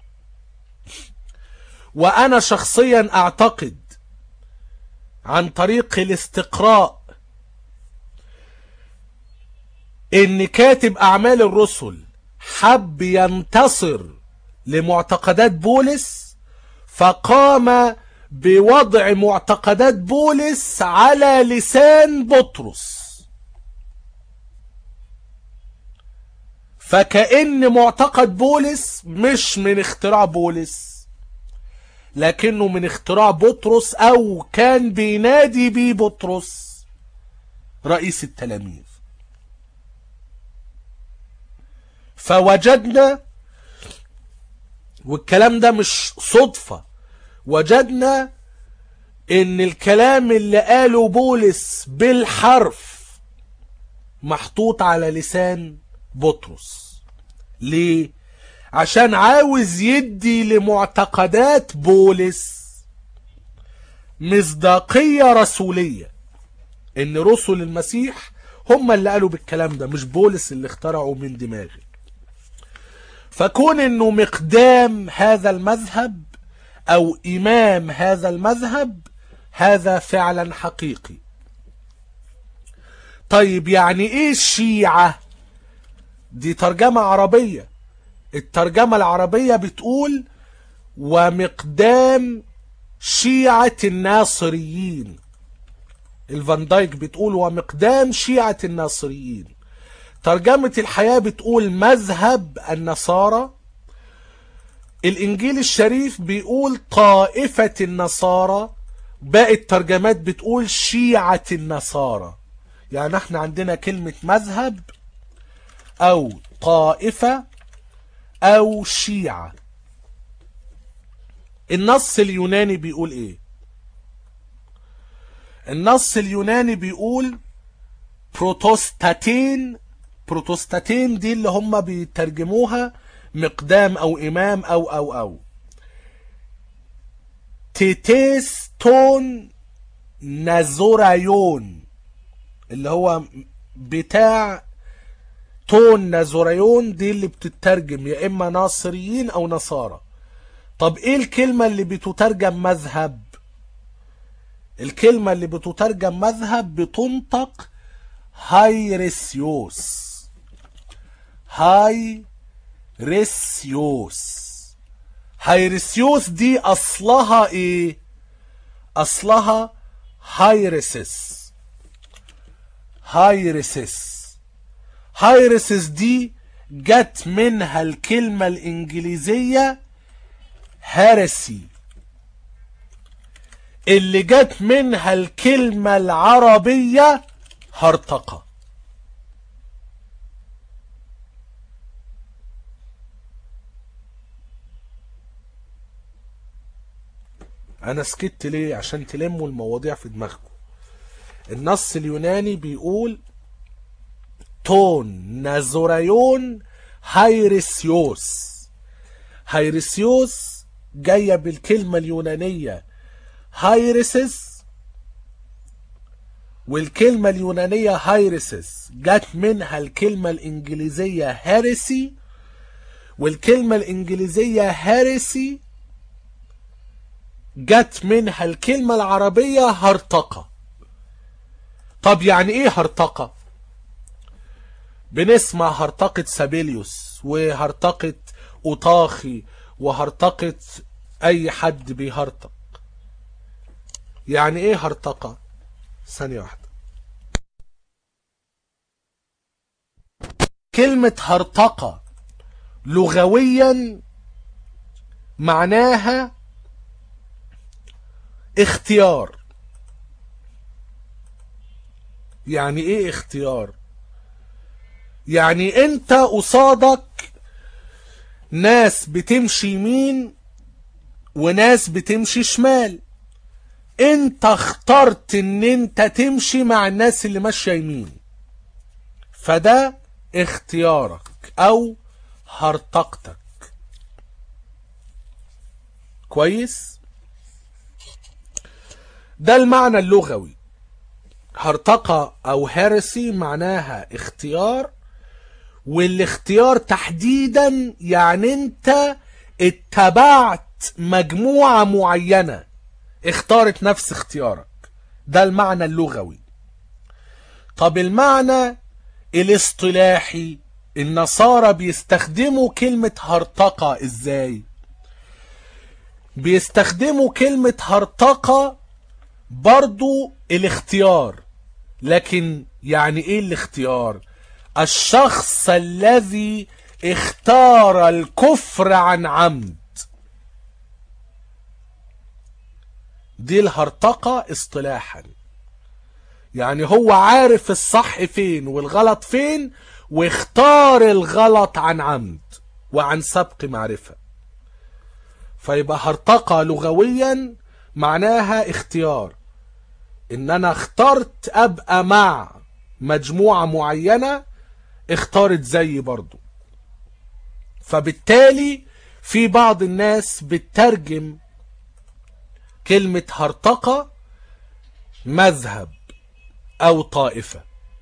A: وأنا شخصيا أعتقد عن طريق الاستقراء ان كاتب اعمال الرسل حب ينتصر لمعتقدات بولس فقام بوضع معتقدات بولس على لسان بطرس فكأن معتقد بولس مش من اختراع بولس لكنه من اختراع بطرس او كان بينادي بيه بطرس رئيس التلاميذ فوجدنا والكلام ده مش صدفة وجدنا ان الكلام اللي قاله بولس بالحرف محطوط على لسان بطرس ليه عشان عاوز يدي لمعتقدات بولس مصداقية رسولية ان رسل المسيح هم اللي قالوا بالكلام ده مش بولس اللي اخترعوا من دماغه فكون انه مقدام هذا المذهب او امام هذا المذهب هذا فعلا حقيقي طيب يعني ايه الشيعة دي ترجمة عربية الترجمة العربية بتقول ومقدام شيعة الناصريين الفان دايك بتقول ومقدام شيعة الناصريين ترجمة الحياة بتقول مذهب النصارى الإنجيل الشريف بيقول طائفة النصارى باقي الترجمات بتقول شيعة النصارى يعني احنا عندنا كلمة مذهب أو طائفة أو شيعة النص اليوناني بيقول ايه النص اليوناني بيقول بروتوستاتين بروتوستاتين دي اللي هم بيترجموها مقدام او امام او او او تيتيستون نازورايون اللي هو بتاع تون نازورايون دي اللي بتترجم يا اما ناصريين او نصارى طب ايه الكلمة اللي بتترجم مذهب الكلمة اللي بتترجم مذهب بتنطق هايرسيوس هايرسيوس هايرسيوس دي اصلها ايه اصلها هايرسس هايرسس هايرسس دي جت منها الكلمة الانجليزية هرسي اللي جت منها الكلمة العربية هرطقة انا سكت ليه عشان تلموا المواضيع في دماغكم النص اليوناني بيقول تون نازورايون هايرسيوس هايرسيوس جاية بالكلمة اليونانية هايرسس والكلمة اليونانية هايرسس جت منها الكلمة الإنجليزية هارسي والكلمة الإنجليزية هارسي جت منها الكلمة العربية هرطقة طب يعني ايه هرطقة بنسمع هرطقة سابيليوس وهرطقة أوطاخي وهرطقة أي حد بيهرطق يعني ايه هرطقة ثانية واحدة كلمة هرطقة لغويا معناها اختيار يعني ايه اختيار يعني انت قصادك ناس بتمشي يمين وناس بتمشي شمال انت اخترت ان انت تمشي مع الناس اللي ماشيه يمين فده اختيارك او هرطقتك كويس ده المعنى اللغوي هرطقة او هرسي معناها اختيار والاختيار تحديدا يعني انت اتبعت مجموعة معينة اختارت نفس اختيارك ده المعنى اللغوي طب المعنى الاصطلاحي النصارى بيستخدموا كلمة هرطقة ازاي بيستخدموا كلمة هرطقة برضو الاختيار لكن يعني ايه الاختيار الشخص الذي اختار الكفر عن عمد دي الهرطقة اصطلاحا يعني هو عارف الصح فين والغلط فين واختار الغلط عن عمد وعن سبق معرفة فيبقى هرطقة لغويا معناها اختيار ان انا اخترت ابقى مع مجموعة معينة اختارت زيي برضو فبالتالي في بعض الناس بتترجم كلمة هرطقة مذهب او طائفة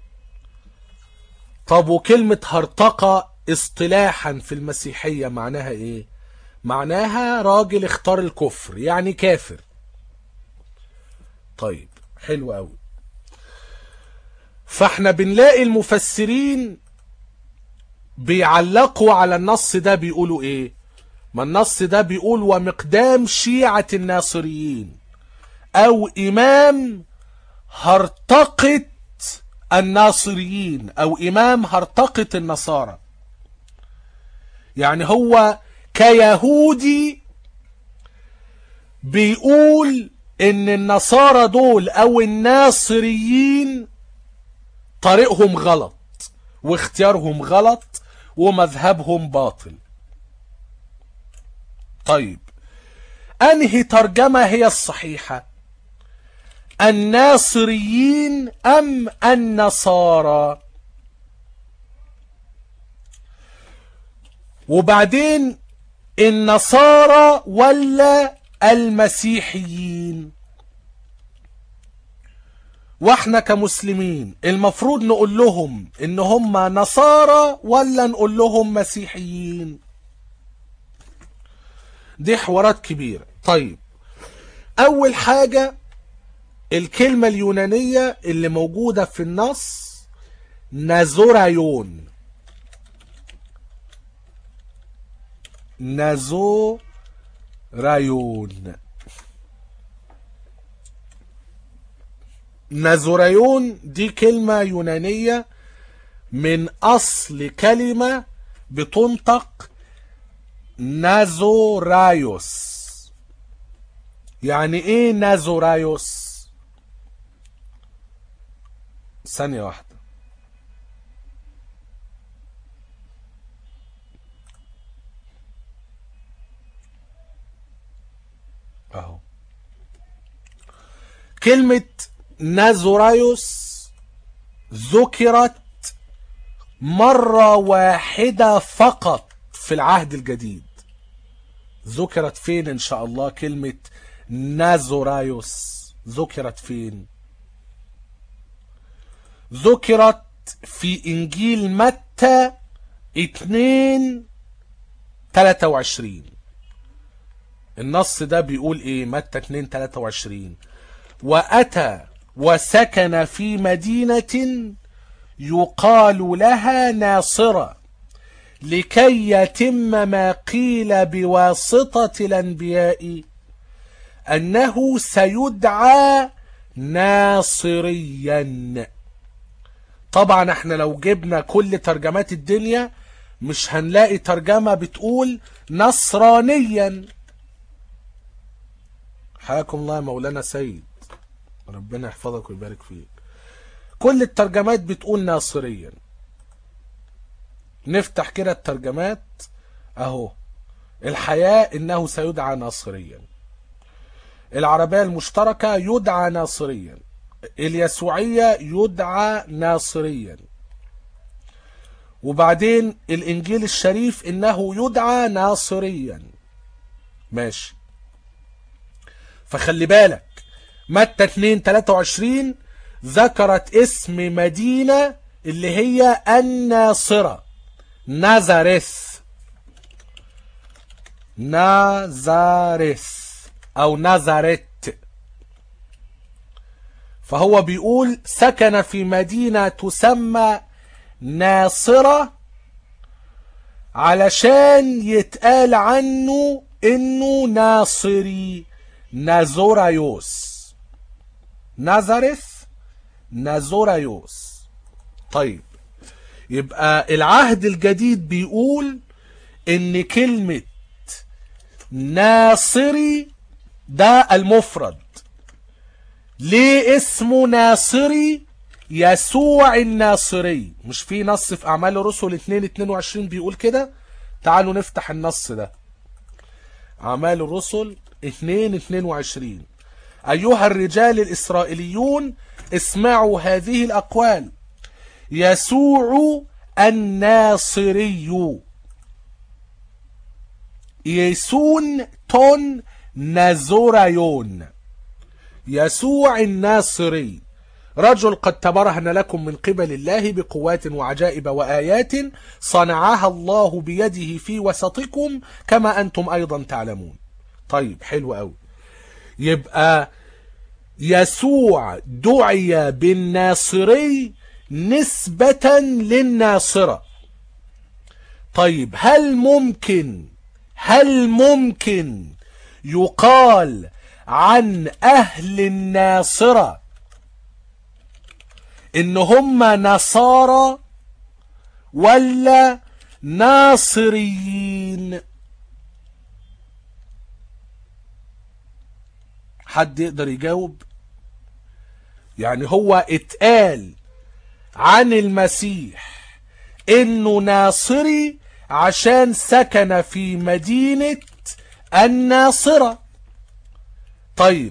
A: طب وكلمة هرطقة اصطلاحا في المسيحية معناها ايه معناها راجل اختار الكفر يعني كافر طيب حلو قوي فاحنا بنلاقي المفسرين بيعلقوا على النص ده بيقولوا ايه ما النص ده بيقول ومقدام شيعة الناصريين او امام هرطقة الناصريين او امام هرطقة النصارى يعني هو كيهودي بيقول ان النصارى دول او الناصريين طريقهم غلط واختيارهم غلط ومذهبهم باطل طيب انهي ترجمة هي الصحيحة الناصريين ام النصارى وبعدين النصارى ولا المسيحيين واحنا كمسلمين المفروض نقول لهم ان هم نصارى ولا نقول لهم مسيحيين دي حوارات كبيرة طيب اول حاجة الكلمة اليونانية اللي موجودة في النص نازورايون نازورايون نازورايون دي كلمة يونانية من أصل كلمة بتنطق نازورايوس يعني ايه نازورايوس ثانية واحدة اهو كلمة نازورايوس ذكرت مرة واحدة فقط في العهد الجديد ذكرت فين ان شاء الله كلمة نازورايوس ذكرت فين ذكرت في انجيل متى 2 23 النص ده بيقول ايه متى 2 23 واتى وسكن في مدينة يقال لها ناصرة لكي يتم ما قيل بواسطة الأنبياء أنه سيدعى ناصريا طبعا احنا لو جبنا كل ترجمات الدنيا مش هنلاقي ترجمة بتقول نصرانيا حياكم الله يا مولانا سيد ربنا يحفظك ويبارك فيك كل الترجمات بتقول ناصريا نفتح كده الترجمات اهو الحياة انه سيدعى ناصريا العربية المشتركة يدعى ناصريا اليسوعية يدعى ناصريا وبعدين الانجيل الشريف انه يدعى ناصريا ماشي فخلي بالك متى 2 23 ذكرت اسم مدينة اللي هي الناصرة نازاريث نازاريث او نازاريت فهو بيقول سكن في مدينة تسمى ناصرة علشان يتقال عنه انه ناصري نازورايوس نازاريث نازورايوس طيب يبقى العهد الجديد بيقول ان كلمة ناصري ده المفرد ليه اسمه ناصري يسوع الناصري مش في نص في أعمال الرسل 2 22 بيقول كده تعالوا نفتح النص ده أعمال الرسل 2 22 أيها الرجال الإسرائيليون اسمعوا هذه الأقوال يسوع الناصري يسون تون نازورايون يسوع الناصري رجل قد تبرهن لكم من قبل الله بقوات وعجائب وآيات صنعها الله بيده في وسطكم كما أنتم أيضا تعلمون طيب حلو قوي يبقى يسوع دعي بالناصري نسبة للناصرة طيب هل ممكن هل ممكن يقال عن أهل الناصرة إن هم نصارى ولا ناصريين حد يقدر يجاوب يعني هو اتقال عن المسيح انه ناصري عشان سكن في مدينة الناصرة طيب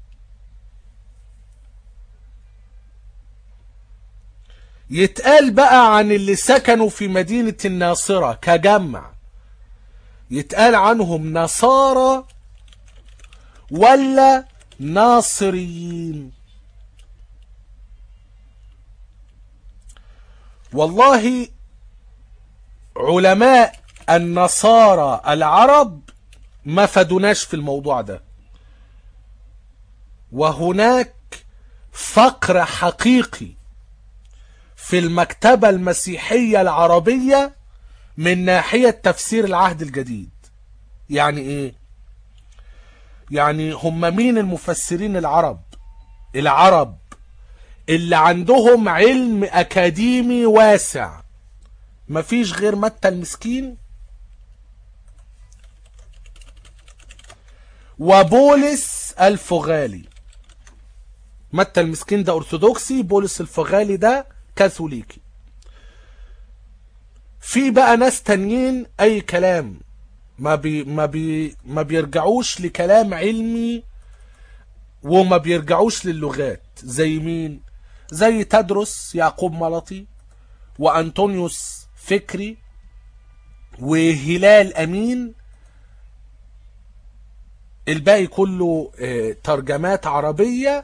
A: يتقال بقى عن اللي سكنوا في مدينة الناصرة كجمع يتقال عنهم نصارى ولا ناصريين والله علماء النصارى العرب ما فادوناش في الموضوع ده وهناك فقر حقيقي في المكتبة المسيحية العربية من ناحية تفسير العهد الجديد يعني ايه يعني هم مين المفسرين العرب العرب اللي عندهم علم اكاديمي واسع مفيش غير متى المسكين وبولس الفغالي متى المسكين ده ارثوذكسي بولس الفغالي ده كاثوليكي في بقى ناس تانيين اي كلام ما بي ما بي ما بيرجعوش لكلام علمي وما بيرجعوش للغات زي مين زي تدرس يعقوب ملطي وانطونيوس فكري وهلال امين الباقي كله اه ترجمات عربية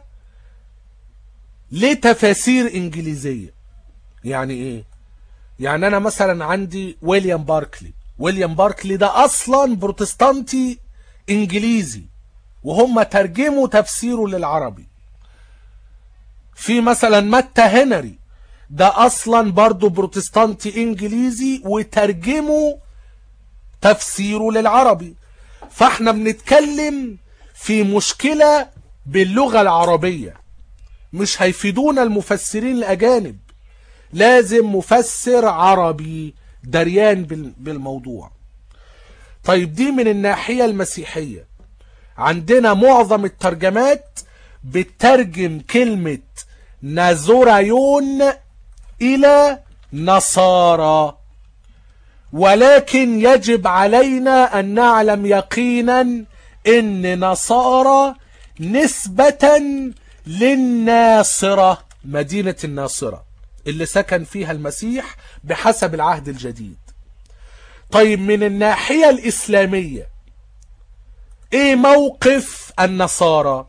A: لتفاسير انجليزية يعني ايه يعني انا مثلا عندي ويليام باركلي ويليام باركلي ده اصلا بروتستانتي انجليزي وهم ترجموا تفسيره للعربي في مثلا متى هنري ده اصلا برضو بروتستانتي انجليزي وترجموا تفسيره للعربي فاحنا بنتكلم في مشكلة باللغة العربية مش هيفيدونا المفسرين الاجانب لازم مفسر عربي دريان بالموضوع طيب دي من الناحية المسيحية عندنا معظم الترجمات بترجم كلمة نازورايون إلى نصارى ولكن يجب علينا أن نعلم يقينا أن نصارى نسبة للناصرة مدينة الناصرة اللي سكن فيها المسيح بحسب العهد الجديد طيب من الناحية الإسلامية ايه موقف النصارى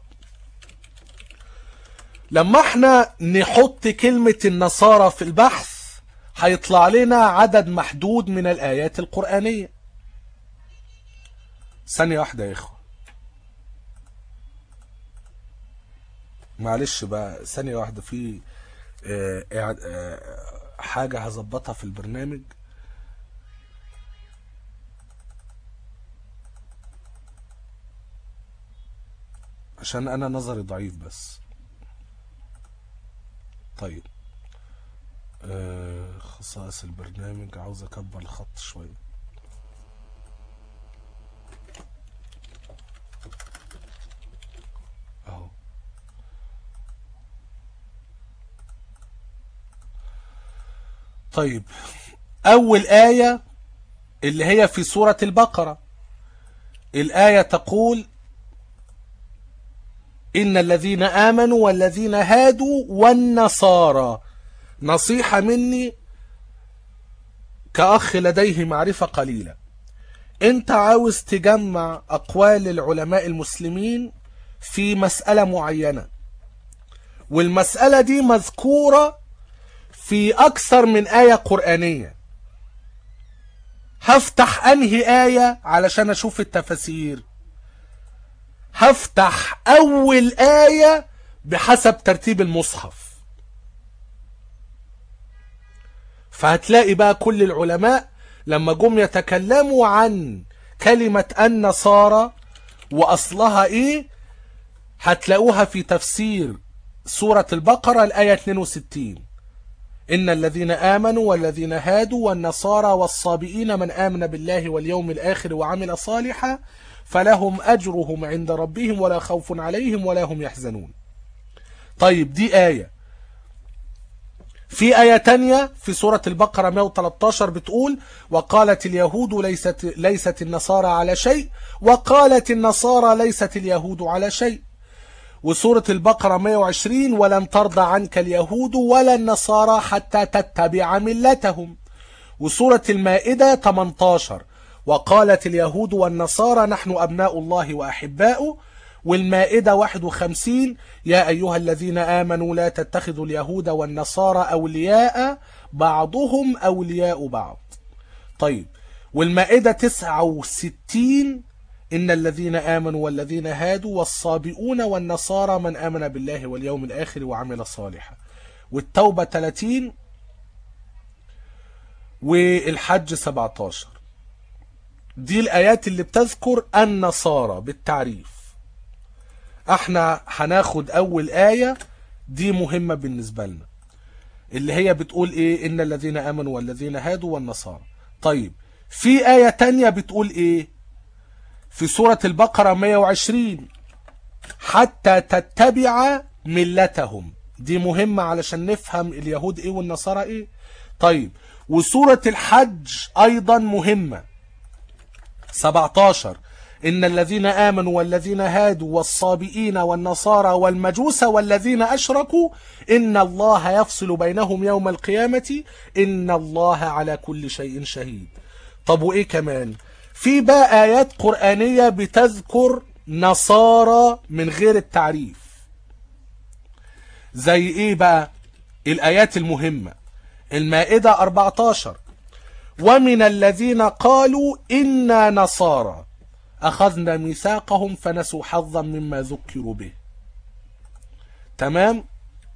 A: لما احنا نحط كلمة النصارى في البحث هيطلع لنا عدد محدود من الآيات القرآنية ثانية واحدة يا إخوة معلش بقى ثانية واحدة في اه اه حاجة هظبطها في البرنامج عشان انا نظري ضعيف بس طيب آه خصائص البرنامج عاوز اكبر الخط شوية اهو طيب أول آية اللي هي في سورة البقرة الآية تقول إن الذين آمنوا والذين هادوا والنصارى نصيحة مني كأخ لديه معرفة قليلة انت عاوز تجمع أقوال العلماء المسلمين في مسألة معينة والمسألة دي مذكورة في أكثر من آية قرآنية هفتح أنهي آية علشان أشوف التفاسير هفتح أول آية بحسب ترتيب المصحف فهتلاقي بقى كل العلماء لما جم يتكلموا عن كلمة النصارى وأصلها إيه هتلاقوها في تفسير سورة البقرة الآية 62 إن الذين آمنوا والذين هادوا والنصارى والصابئين من آمن بالله واليوم الآخر وعمل صالحا فلهم أجرهم عند ربهم ولا خوف عليهم ولا هم يحزنون طيب دي آية في آية تانية في سورة البقرة 113 بتقول وقالت اليهود ليست, ليست النصارى على شيء وقالت النصارى ليست اليهود على شيء وسورة البقرة 120 ولن ترضى عنك اليهود ولا النصارى حتى تتبع ملتهم وسورة المائدة 18 وقالت اليهود والنصارى نحن أبناء الله وأحباؤه والمائدة 51 يا أيها الذين آمنوا لا تتخذوا اليهود والنصارى أولياء بعضهم أولياء بعض طيب والمائدة 69 إن الذين آمنوا والذين هادوا والصابئون والنصارى من آمن بالله واليوم الآخر وعمل صالحا والتوبة 30 والحج 17 دي الآيات اللي بتذكر النصارى بالتعريف احنا هناخد أول آية دي مهمة بالنسبة لنا اللي هي بتقول ايه إن الذين آمنوا والذين هادوا والنصارى طيب في آية تانية بتقول ايه في سورة البقرة 120 حتى تتبع ملتهم دي مهمة علشان نفهم اليهود ايه والنصارى ايه طيب وسورة الحج ايضا مهمة 17 إن الذين آمنوا والذين هادوا والصابئين والنصارى والمجوس والذين أشركوا إن الله يفصل بينهم يوم القيامة إن الله على كل شيء شهيد طب وإيه كمان في بقى آيات قرآنية بتذكر نصارى من غير التعريف زي إيه بقى الآيات المهمة المائدة 14 ومن الذين قالوا إنا نصارى أخذنا ميثاقهم فنسوا حظا مما ذكروا به تمام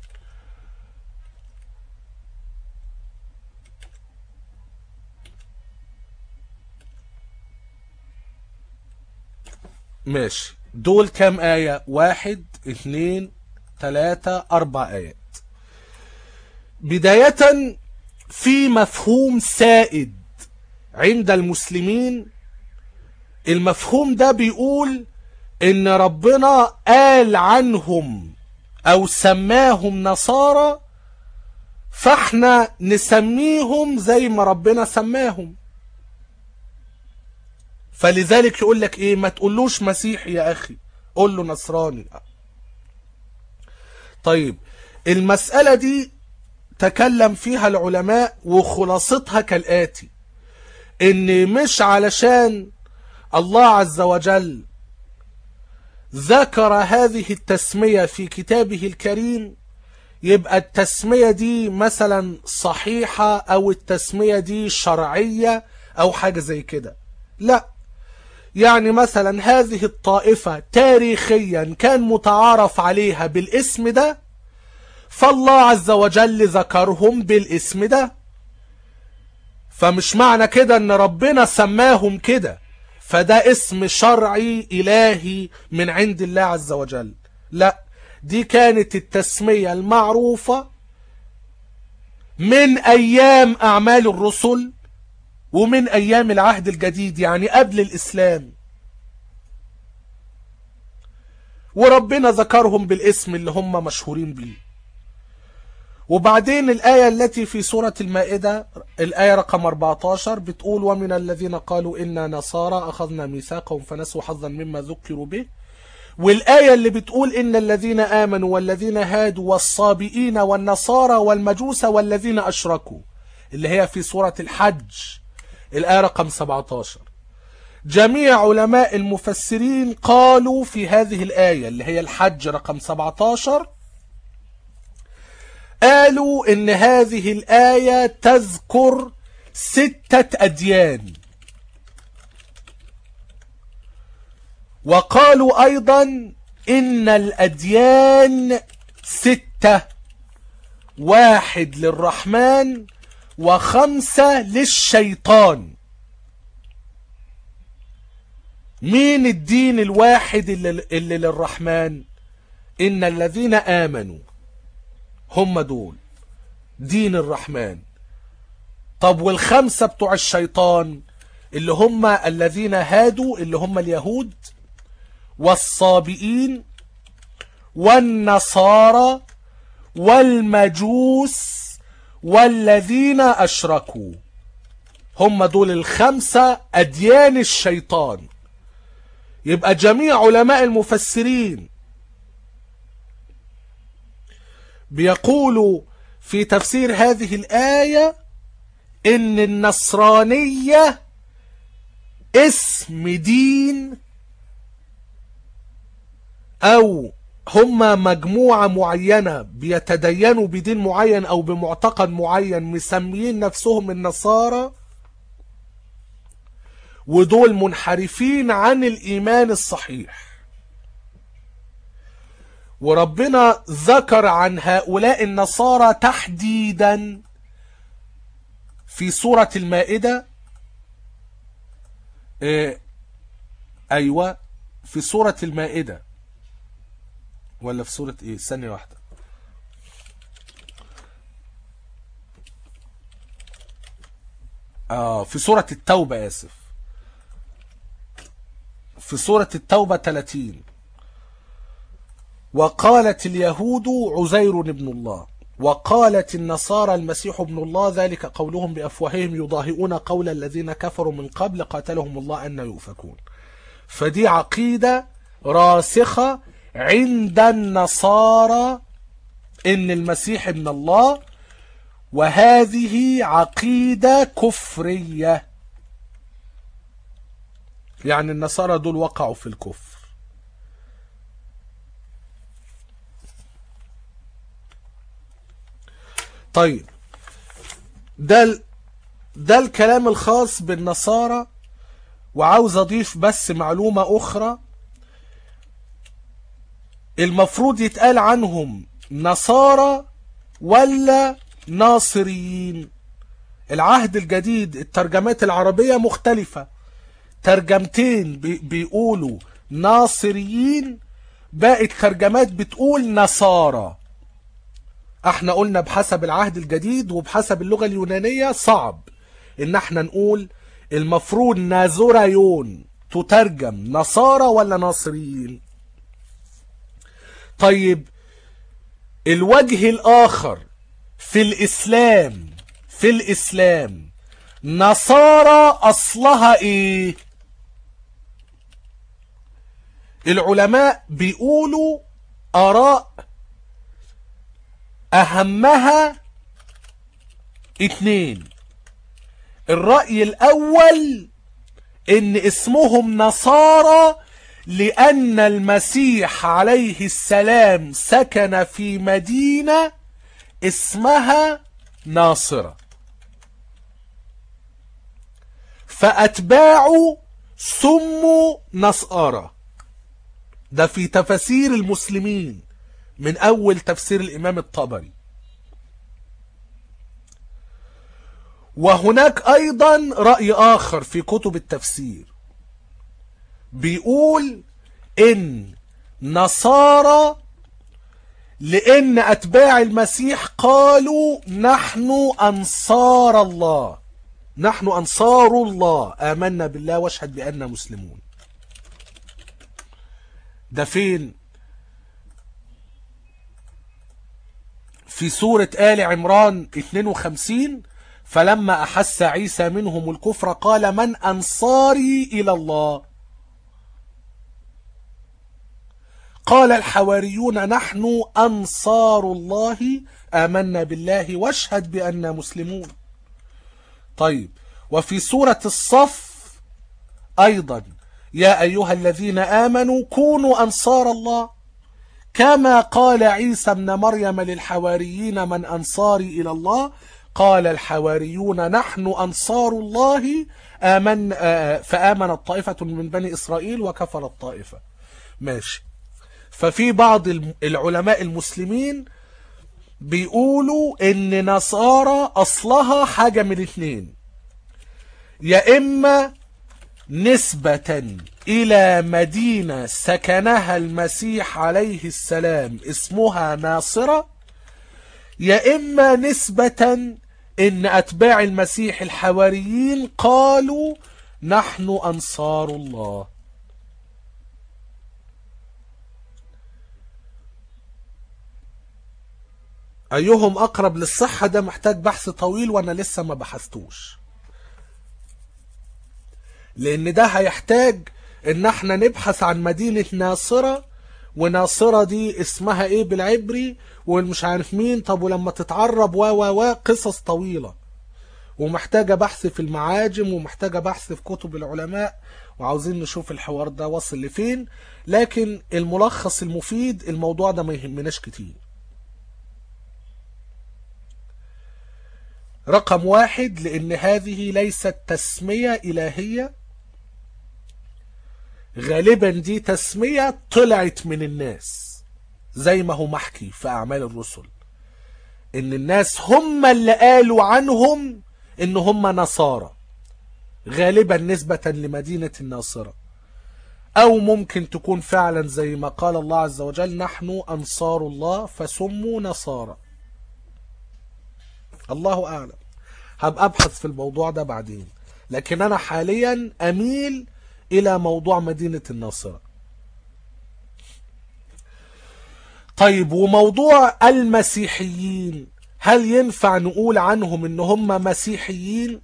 A: ماشي دول كام آية واحد اثنين ثلاثة أربع آيات بداية في مفهوم سائد عند المسلمين المفهوم ده بيقول ان ربنا قال عنهم او سماهم نصارى فاحنا نسميهم زي ما ربنا سماهم فلذلك يقول لك ايه ما تقولوش مسيحي يا اخي قول له نصراني طيب المسألة دي تكلم فيها العلماء وخلاصتها كالآتي ان مش علشان الله عز وجل ذكر هذه التسمية في كتابه الكريم يبقى التسمية دي مثلا صحيحة او التسمية دي شرعية او حاجة زي كده لا يعني مثلا هذه الطائفة تاريخيا كان متعارف عليها بالاسم ده فالله عز وجل ذكرهم بالاسم ده فمش معنى كده ان ربنا سماهم كده فده اسم شرعي الهي من عند الله عز وجل لا دي كانت التسمية المعروفة من ايام اعمال الرسل ومن ايام العهد الجديد يعني قبل الاسلام وربنا ذكرهم بالاسم اللي هم مشهورين بيه وبعدين الآية التي في سورة المائدة الآية رقم 14 بتقول ومن الذين قالوا إنا نصارى أخذنا ميثاقهم فنسوا حظا مما ذكروا به والآية اللي بتقول إن الذين آمنوا والذين هادوا والصابئين والنصارى والمجوس والذين أشركوا اللي هي في سورة الحج الآية رقم 17 جميع علماء المفسرين قالوا في هذه الآية اللي هي الحج رقم 17 قالوا إن هذه الآية تذكر ستة أديان وقالوا أيضا إن الأديان ستة واحد للرحمن وخمسة للشيطان مين الدين الواحد اللي, اللي للرحمن إن الذين آمنوا هم دول دين الرحمن طب والخمسة بتوع الشيطان اللي هم الذين هادوا اللي هم اليهود والصابئين والنصارى والمجوس والذين أشركوا هم دول الخمسة أديان الشيطان يبقى جميع علماء المفسرين بيقولوا في تفسير هذه الآية إن النصرانية اسم دين أو هم مجموعة معينة بيتدينوا بدين معين أو بمعتقد معين مسميين نفسهم النصارى ودول منحرفين عن الإيمان الصحيح وربنا ذكر عن هؤلاء النصارى تحديدا في سورة المائدة إيه أيوة في سورة المائدة ولا في سورة ايه ثانية واحدة آه في سورة التوبة آسف في سورة التوبة 30 وقالت اليهود عزير ابن الله وقالت النصارى المسيح ابن الله ذلك قولهم بأفواههم يضاهئون قول الذين كفروا من قبل قاتلهم الله أن يؤفكون فدي عقيدة راسخة عند النصارى ان المسيح ابن الله وهذه عقيدة كفرية يعني النصارى دول وقعوا في الكفر طيب ده ده الكلام الخاص بالنصارى وعاوز اضيف بس معلومة اخرى المفروض يتقال عنهم نصارى ولا ناصريين العهد الجديد الترجمات العربية مختلفة ترجمتين بي بيقولوا ناصريين باقي الترجمات بتقول نصارى احنا قلنا بحسب العهد الجديد وبحسب اللغة اليونانية صعب ان احنا نقول المفروض نازورايون تترجم نصارى ولا ناصريين طيب الوجه الآخر في الإسلام في الإسلام نصارى أصلها إيه العلماء بيقولوا آراء أهمها اتنين الرأي الأول إن اسمهم نصارى لأن المسيح عليه السلام سكن في مدينة اسمها ناصرة فأتباعه سموا نصارى ده في تفاسير المسلمين من أول تفسير الإمام الطبري وهناك أيضا رأي آخر في كتب التفسير بيقول ان نصارى لان اتباع المسيح قالوا نحن انصار الله نحن انصار الله امنا بالله واشهد باننا مسلمون ده فين في سورة آل عمران 52 فلما أحس عيسى منهم الكفر قال من أنصاري إلى الله قال الحواريون نحن أنصار الله آمنا بالله واشهد بأننا مسلمون طيب وفي سورة الصف أيضا يا أيها الذين آمنوا كونوا أنصار الله كما قال عيسى ابن مريم للحواريين من أنصاري إلى الله قال الحواريون نحن أنصار الله آمن فآمنت طائفة من بني إسرائيل وكفرت طائفة ماشي ففي بعض العلماء المسلمين بيقولوا ان نصارى اصلها حاجة من اثنين يا اما نسبة الى مدينة سكنها المسيح عليه السلام اسمها ناصرة يا اما نسبة ان اتباع المسيح الحواريين قالوا نحن انصار الله ايهم اقرب للصحة ده محتاج بحث طويل وانا لسه ما بحثتوش لان ده هيحتاج ان احنا نبحث عن مدينة ناصرة وناصرة دي اسمها ايه بالعبري والمش عارف مين طب ولما تتعرب و و و قصص طويلة ومحتاجة بحث في المعاجم ومحتاجة بحث في كتب العلماء وعاوزين نشوف الحوار ده وصل لفين لكن الملخص المفيد الموضوع ده ما يهمناش كتير رقم واحد لأن هذه ليست تسمية إلهية غالبا دي تسمية طلعت من الناس زي ما هو محكي في أعمال الرسل إن الناس هم اللي قالوا عنهم إن هم نصارى غالبا نسبة لمدينة الناصرة أو ممكن تكون فعلا زي ما قال الله عز وجل نحن أنصار الله فسموا نصارى الله أعلم هبقى أبحث في الموضوع ده بعدين لكن أنا حاليا أميل إلى موضوع مدينة الناصرة طيب وموضوع المسيحيين هل ينفع نقول عنهم ان هم مسيحيين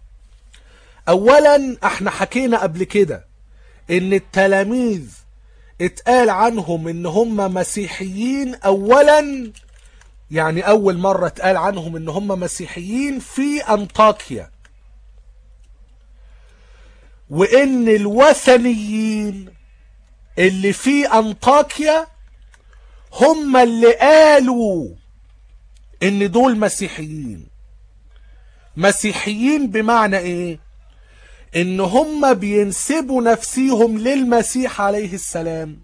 A: اولا احنا حكينا قبل كده ان التلاميذ اتقال عنهم ان هم مسيحيين اولا يعني اول مرة اتقال عنهم ان هم مسيحيين في انطاكيا وان الوثنيين اللي في انطاكيا هم اللي قالوا ان دول مسيحيين مسيحيين بمعنى ايه ان هم بينسبوا نفسيهم للمسيح عليه السلام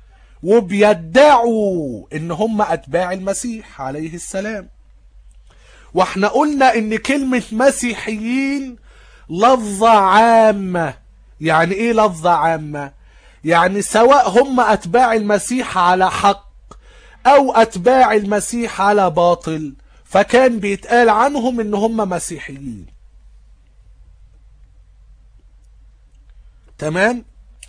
A: وبيدعوا ان هم اتباع المسيح عليه السلام واحنا قلنا ان كلمة مسيحيين لفظة عامة يعني ايه لفظة عامة يعني سواء هم اتباع المسيح على حق او اتباع المسيح على باطل فكان بيتقال عنهم ان هم مسيحيين تمام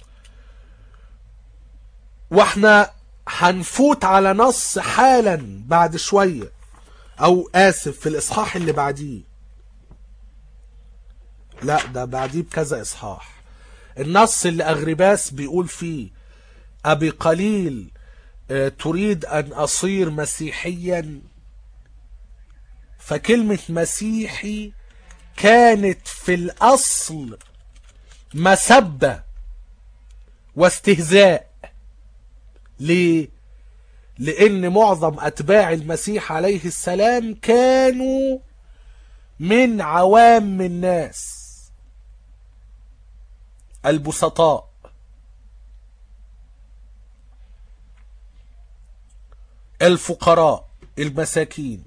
A: واحنا هنفوت على نص حالا بعد شوية او اسف في الاصحاح اللي بعديه لا ده بعديه بكذا اصحاح النص اللي اغرباس بيقول فيه ابي قليل تريد أن أصير مسيحيا فكلمة مسيحي كانت في الأصل مسبة واستهزاء ليه؟ لأن معظم أتباع المسيح عليه السلام كانوا من عوام الناس البسطاء الفقراء المساكين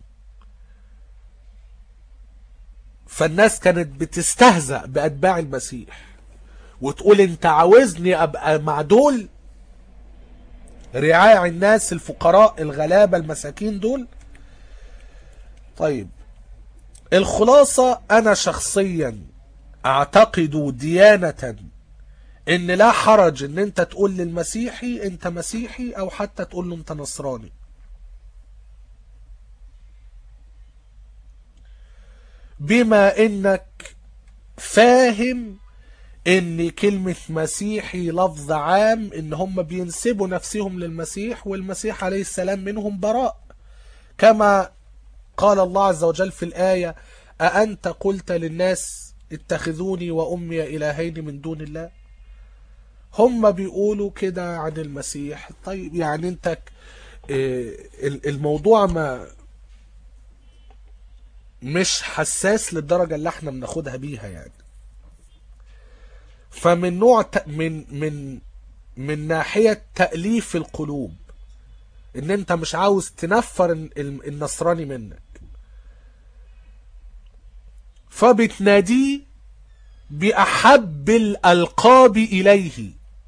A: فالناس كانت بتستهزأ بأتباع المسيح وتقول انت عاوزني ابقى مع دول رعاع الناس الفقراء الغلابة المساكين دول طيب الخلاصة انا شخصيا اعتقد ديانة ان لا حرج ان انت تقول للمسيحي انت مسيحي او حتى تقول له انت نصراني بما انك فاهم ان كلمة مسيحي لفظ عام ان هم بينسبوا نفسهم للمسيح والمسيح عليه السلام منهم براء كما قال الله عز وجل في الآية أأنت قلت للناس اتخذوني وأمي إلهين من دون الله هم بيقولوا كده عن المسيح طيب يعني انت الموضوع ما مش حساس للدرجة اللي احنا بناخدها بيها يعني فمن نوع من من من ناحية تأليف القلوب ان انت مش عاوز تنفر النصراني منك فبتناديه بأحب الألقاب إليه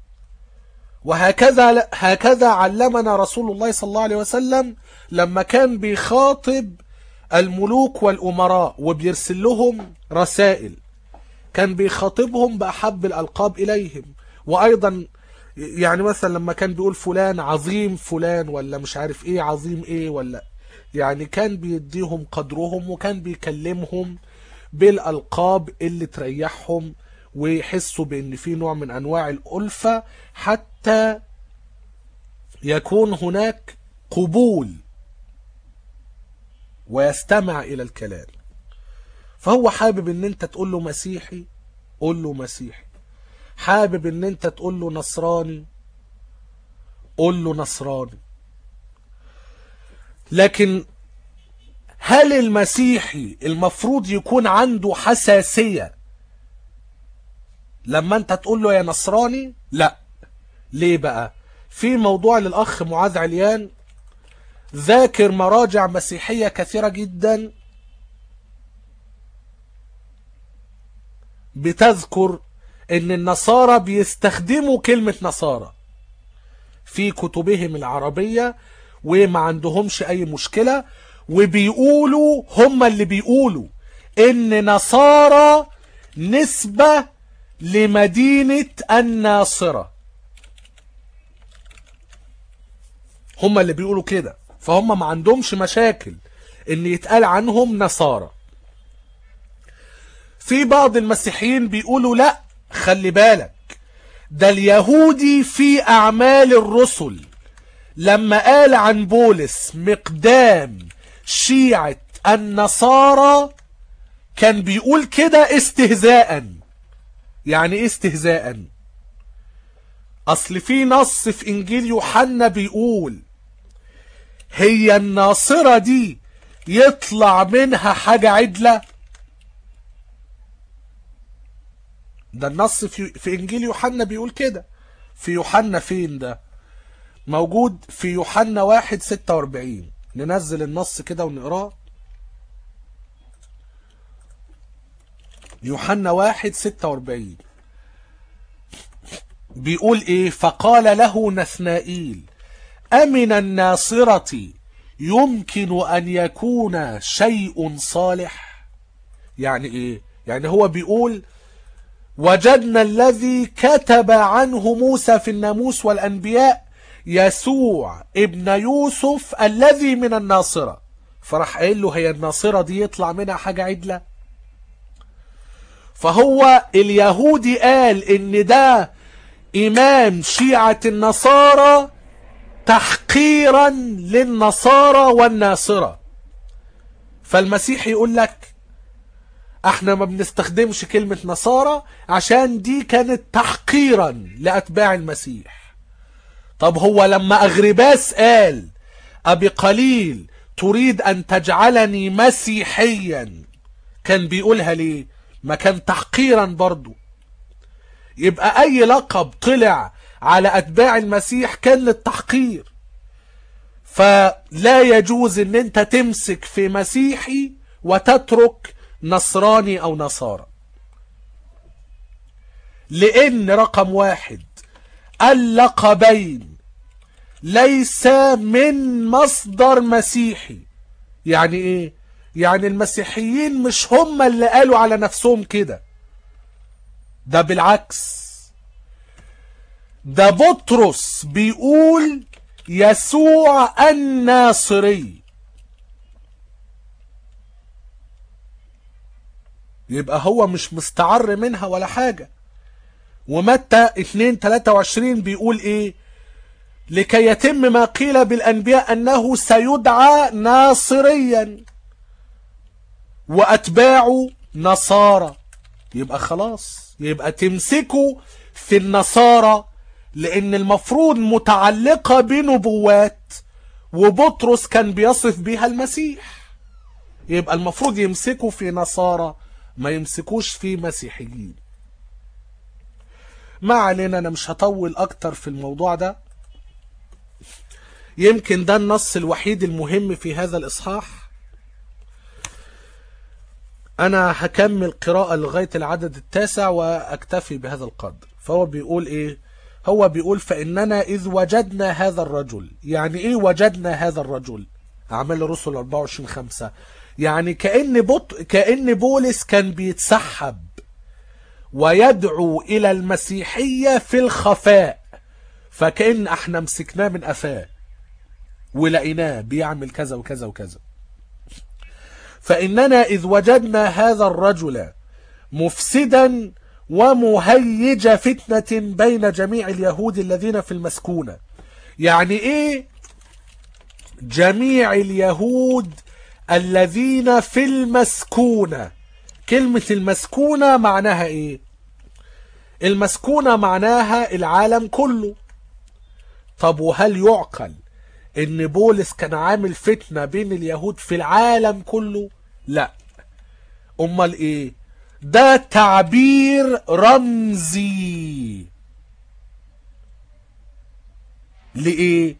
A: وهكذا هكذا علمنا رسول الله صلى الله عليه وسلم لما كان بيخاطب الملوك والأمراء وبيرسل لهم رسائل كان بيخاطبهم بأحب الألقاب إليهم وأيضا يعني مثلا لما كان بيقول فلان عظيم فلان ولا مش عارف ايه عظيم ايه ولا يعني كان بيديهم قدرهم وكان بيكلمهم بالألقاب اللي تريحهم ويحسوا بان في نوع من انواع الألفة حتى يكون هناك قبول ويستمع الى الكلام فهو حابب ان انت تقول له مسيحي قول له مسيحي حابب ان انت تقول له نصراني قول له نصراني لكن هل المسيحي المفروض يكون عنده حساسية لما انت تقول له يا نصراني لا ليه بقى في موضوع للأخ معاذ عليان ذاكر مراجع مسيحية كثيرة جدا بتذكر ان النصارى بيستخدموا كلمة نصارى في كتبهم العربية وما عندهمش اي مشكلة وبيقولوا هم اللي بيقولوا ان نصارى نسبة لمدينة الناصرة هم اللي بيقولوا كده فهم ما عندهمش مشاكل ان يتقال عنهم نصارى في بعض المسيحيين بيقولوا لا خلي بالك ده اليهودي في اعمال الرسل لما قال عن بولس مقدام شيعة النصارى كان بيقول كده استهزاء يعني ايه استهزاء اصل في نص في انجيل يوحنا بيقول هي الناصرة دي يطلع منها حاجة عدلة ده النص في, في انجيل يوحنا بيقول كده في يوحنا فين ده موجود في يوحنا واحد ستة واربعين ننزل النص كده ونقراه يوحنا واحد ستة واربعين بيقول ايه فقال له نثنائيل أمن الناصرة يمكن أن يكون شيء صالح يعني ايه يعني هو بيقول وجدنا الذي كتب عنه موسى في الناموس والأنبياء يسوع ابن يوسف الذي من الناصرة فراح قايل له هي الناصرة دي يطلع منها حاجة عدلة فهو اليهودي قال ان ده امام شيعة النصارى تحقيرا للنصارى والناصرة فالمسيح يقول لك احنا ما بنستخدمش كلمة نصارى عشان دي كانت تحقيرا لأتباع المسيح طب هو لما أغرباس قال أبي قليل تريد أن تجعلني مسيحيا كان بيقولها ليه ما كان تحقيرا برضو يبقى أي لقب طلع على أتباع المسيح كان للتحقير فلا يجوز ان انت تمسك في مسيحي وتترك نصراني او نصارى لان رقم واحد اللقبين ليس من مصدر مسيحي يعني ايه يعني المسيحيين مش هم اللي قالوا على نفسهم كده ده بالعكس ده بطرس بيقول يسوع الناصري يبقى هو مش مستعر منها ولا حاجة ومتى 2 23 بيقول ايه لكي يتم ما قيل بالأنبياء أنه سيدعى ناصريا وأتباعه نصارى يبقى خلاص يبقى تمسكوا في النصارى لأن المفروض متعلقة بنبوات وبطرس كان بيصف بها المسيح يبقى المفروض يمسكوا في نصارى ما يمسكوش في مسيحيين ما علينا انا مش هطول اكتر في الموضوع ده يمكن ده النص الوحيد المهم في هذا الاصحاح انا هكمل قراءة لغاية العدد التاسع واكتفي بهذا القدر فهو بيقول ايه هو بيقول فاننا اذ وجدنا هذا الرجل يعني ايه وجدنا هذا الرجل اعمال الرسل 24 5 يعني كأن بط... كأن بولس كان بيتسحب ويدعو إلى المسيحية في الخفاء فكأن احنا مسكناه من قفاه ولقيناه بيعمل كذا وكذا وكذا فإننا إذ وجدنا هذا الرجل مفسدا ومهيج فتنة بين جميع اليهود الذين في المسكونة يعني إيه جميع اليهود الذين في المسكونة كلمة المسكونة معناها ايه المسكونة معناها العالم كله طب وهل يعقل ان بولس كان عامل فتنة بين اليهود في العالم كله لا امال ايه ده تعبير رمزي لايه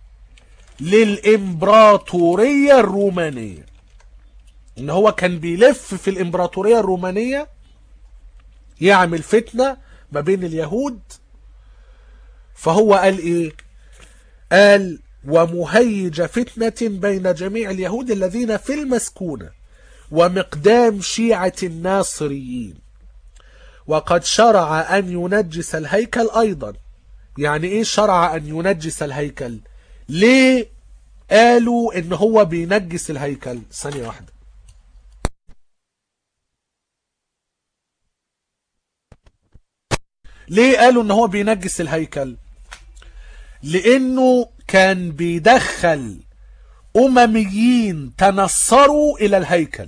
A: للامبراطورية الرومانية ان هو كان بيلف في الامبراطورية الرومانية يعمل فتنة ما بين اليهود فهو قال ايه قال ومهيج فتنة بين جميع اليهود الذين في المسكونة ومقدام شيعة الناصريين وقد شرع أن ينجس الهيكل أيضا يعني إيه شرع أن ينجس الهيكل ليه قالوا إن هو بينجس الهيكل ثانية واحدة ليه قالوا ان هو بينجس الهيكل لانه كان بيدخل امميين تنصروا الى الهيكل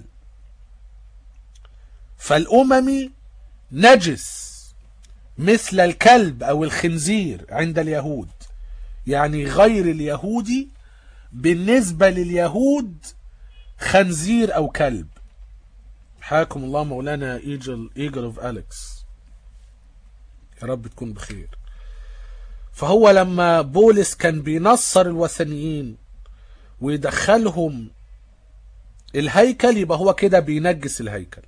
A: فالاممي نجس مثل الكلب او الخنزير عند اليهود يعني غير اليهودي بالنسبة لليهود خنزير او كلب حياكم الله مولانا ايجل ايجل اوف اليكس يا رب تكون بخير فهو لما بولس كان بينصر الوثنيين ويدخلهم الهيكل يبقى هو كده بينجس الهيكل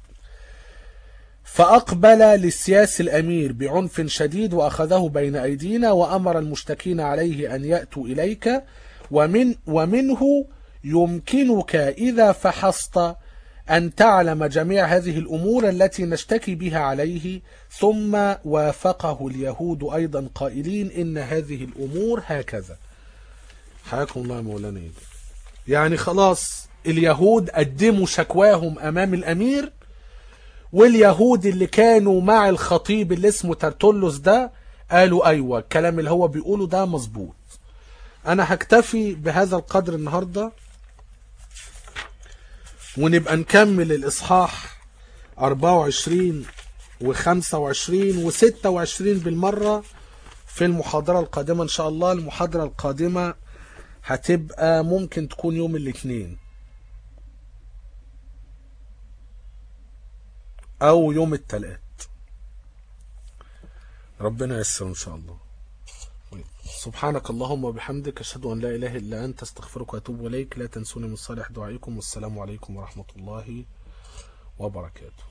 A: فأقبل للسياس الأمير بعنف شديد وأخذه بين أيدينا وأمر المشتكين عليه أن يأتوا إليك ومن ومنه يمكنك إذا فحصت أن تعلم جميع هذه الأمور التي نشتكي بها عليه ثم وافقه اليهود أيضا قائلين إن هذه الأمور هكذا حياكم الله مولانا يعني خلاص اليهود قدموا شكواهم أمام الأمير واليهود اللي كانوا مع الخطيب اللي اسمه ترتلس ده قالوا أيوة الكلام اللي هو بيقوله ده مظبوط أنا هكتفي بهذا القدر النهارده ونبقى نكمل الإصحاح 24 و25 و26 بالمرة في المحاضرة القادمة إن شاء الله المحاضرة القادمة هتبقى ممكن تكون يوم الاثنين أو يوم الثلاث ربنا ييسر إن شاء الله سبحانك اللهم وبحمدك أشهد أن لا إله إلا أنت استغفرك وأتوب إليك لا تنسوني من صالح دعائكم والسلام عليكم ورحمة الله وبركاته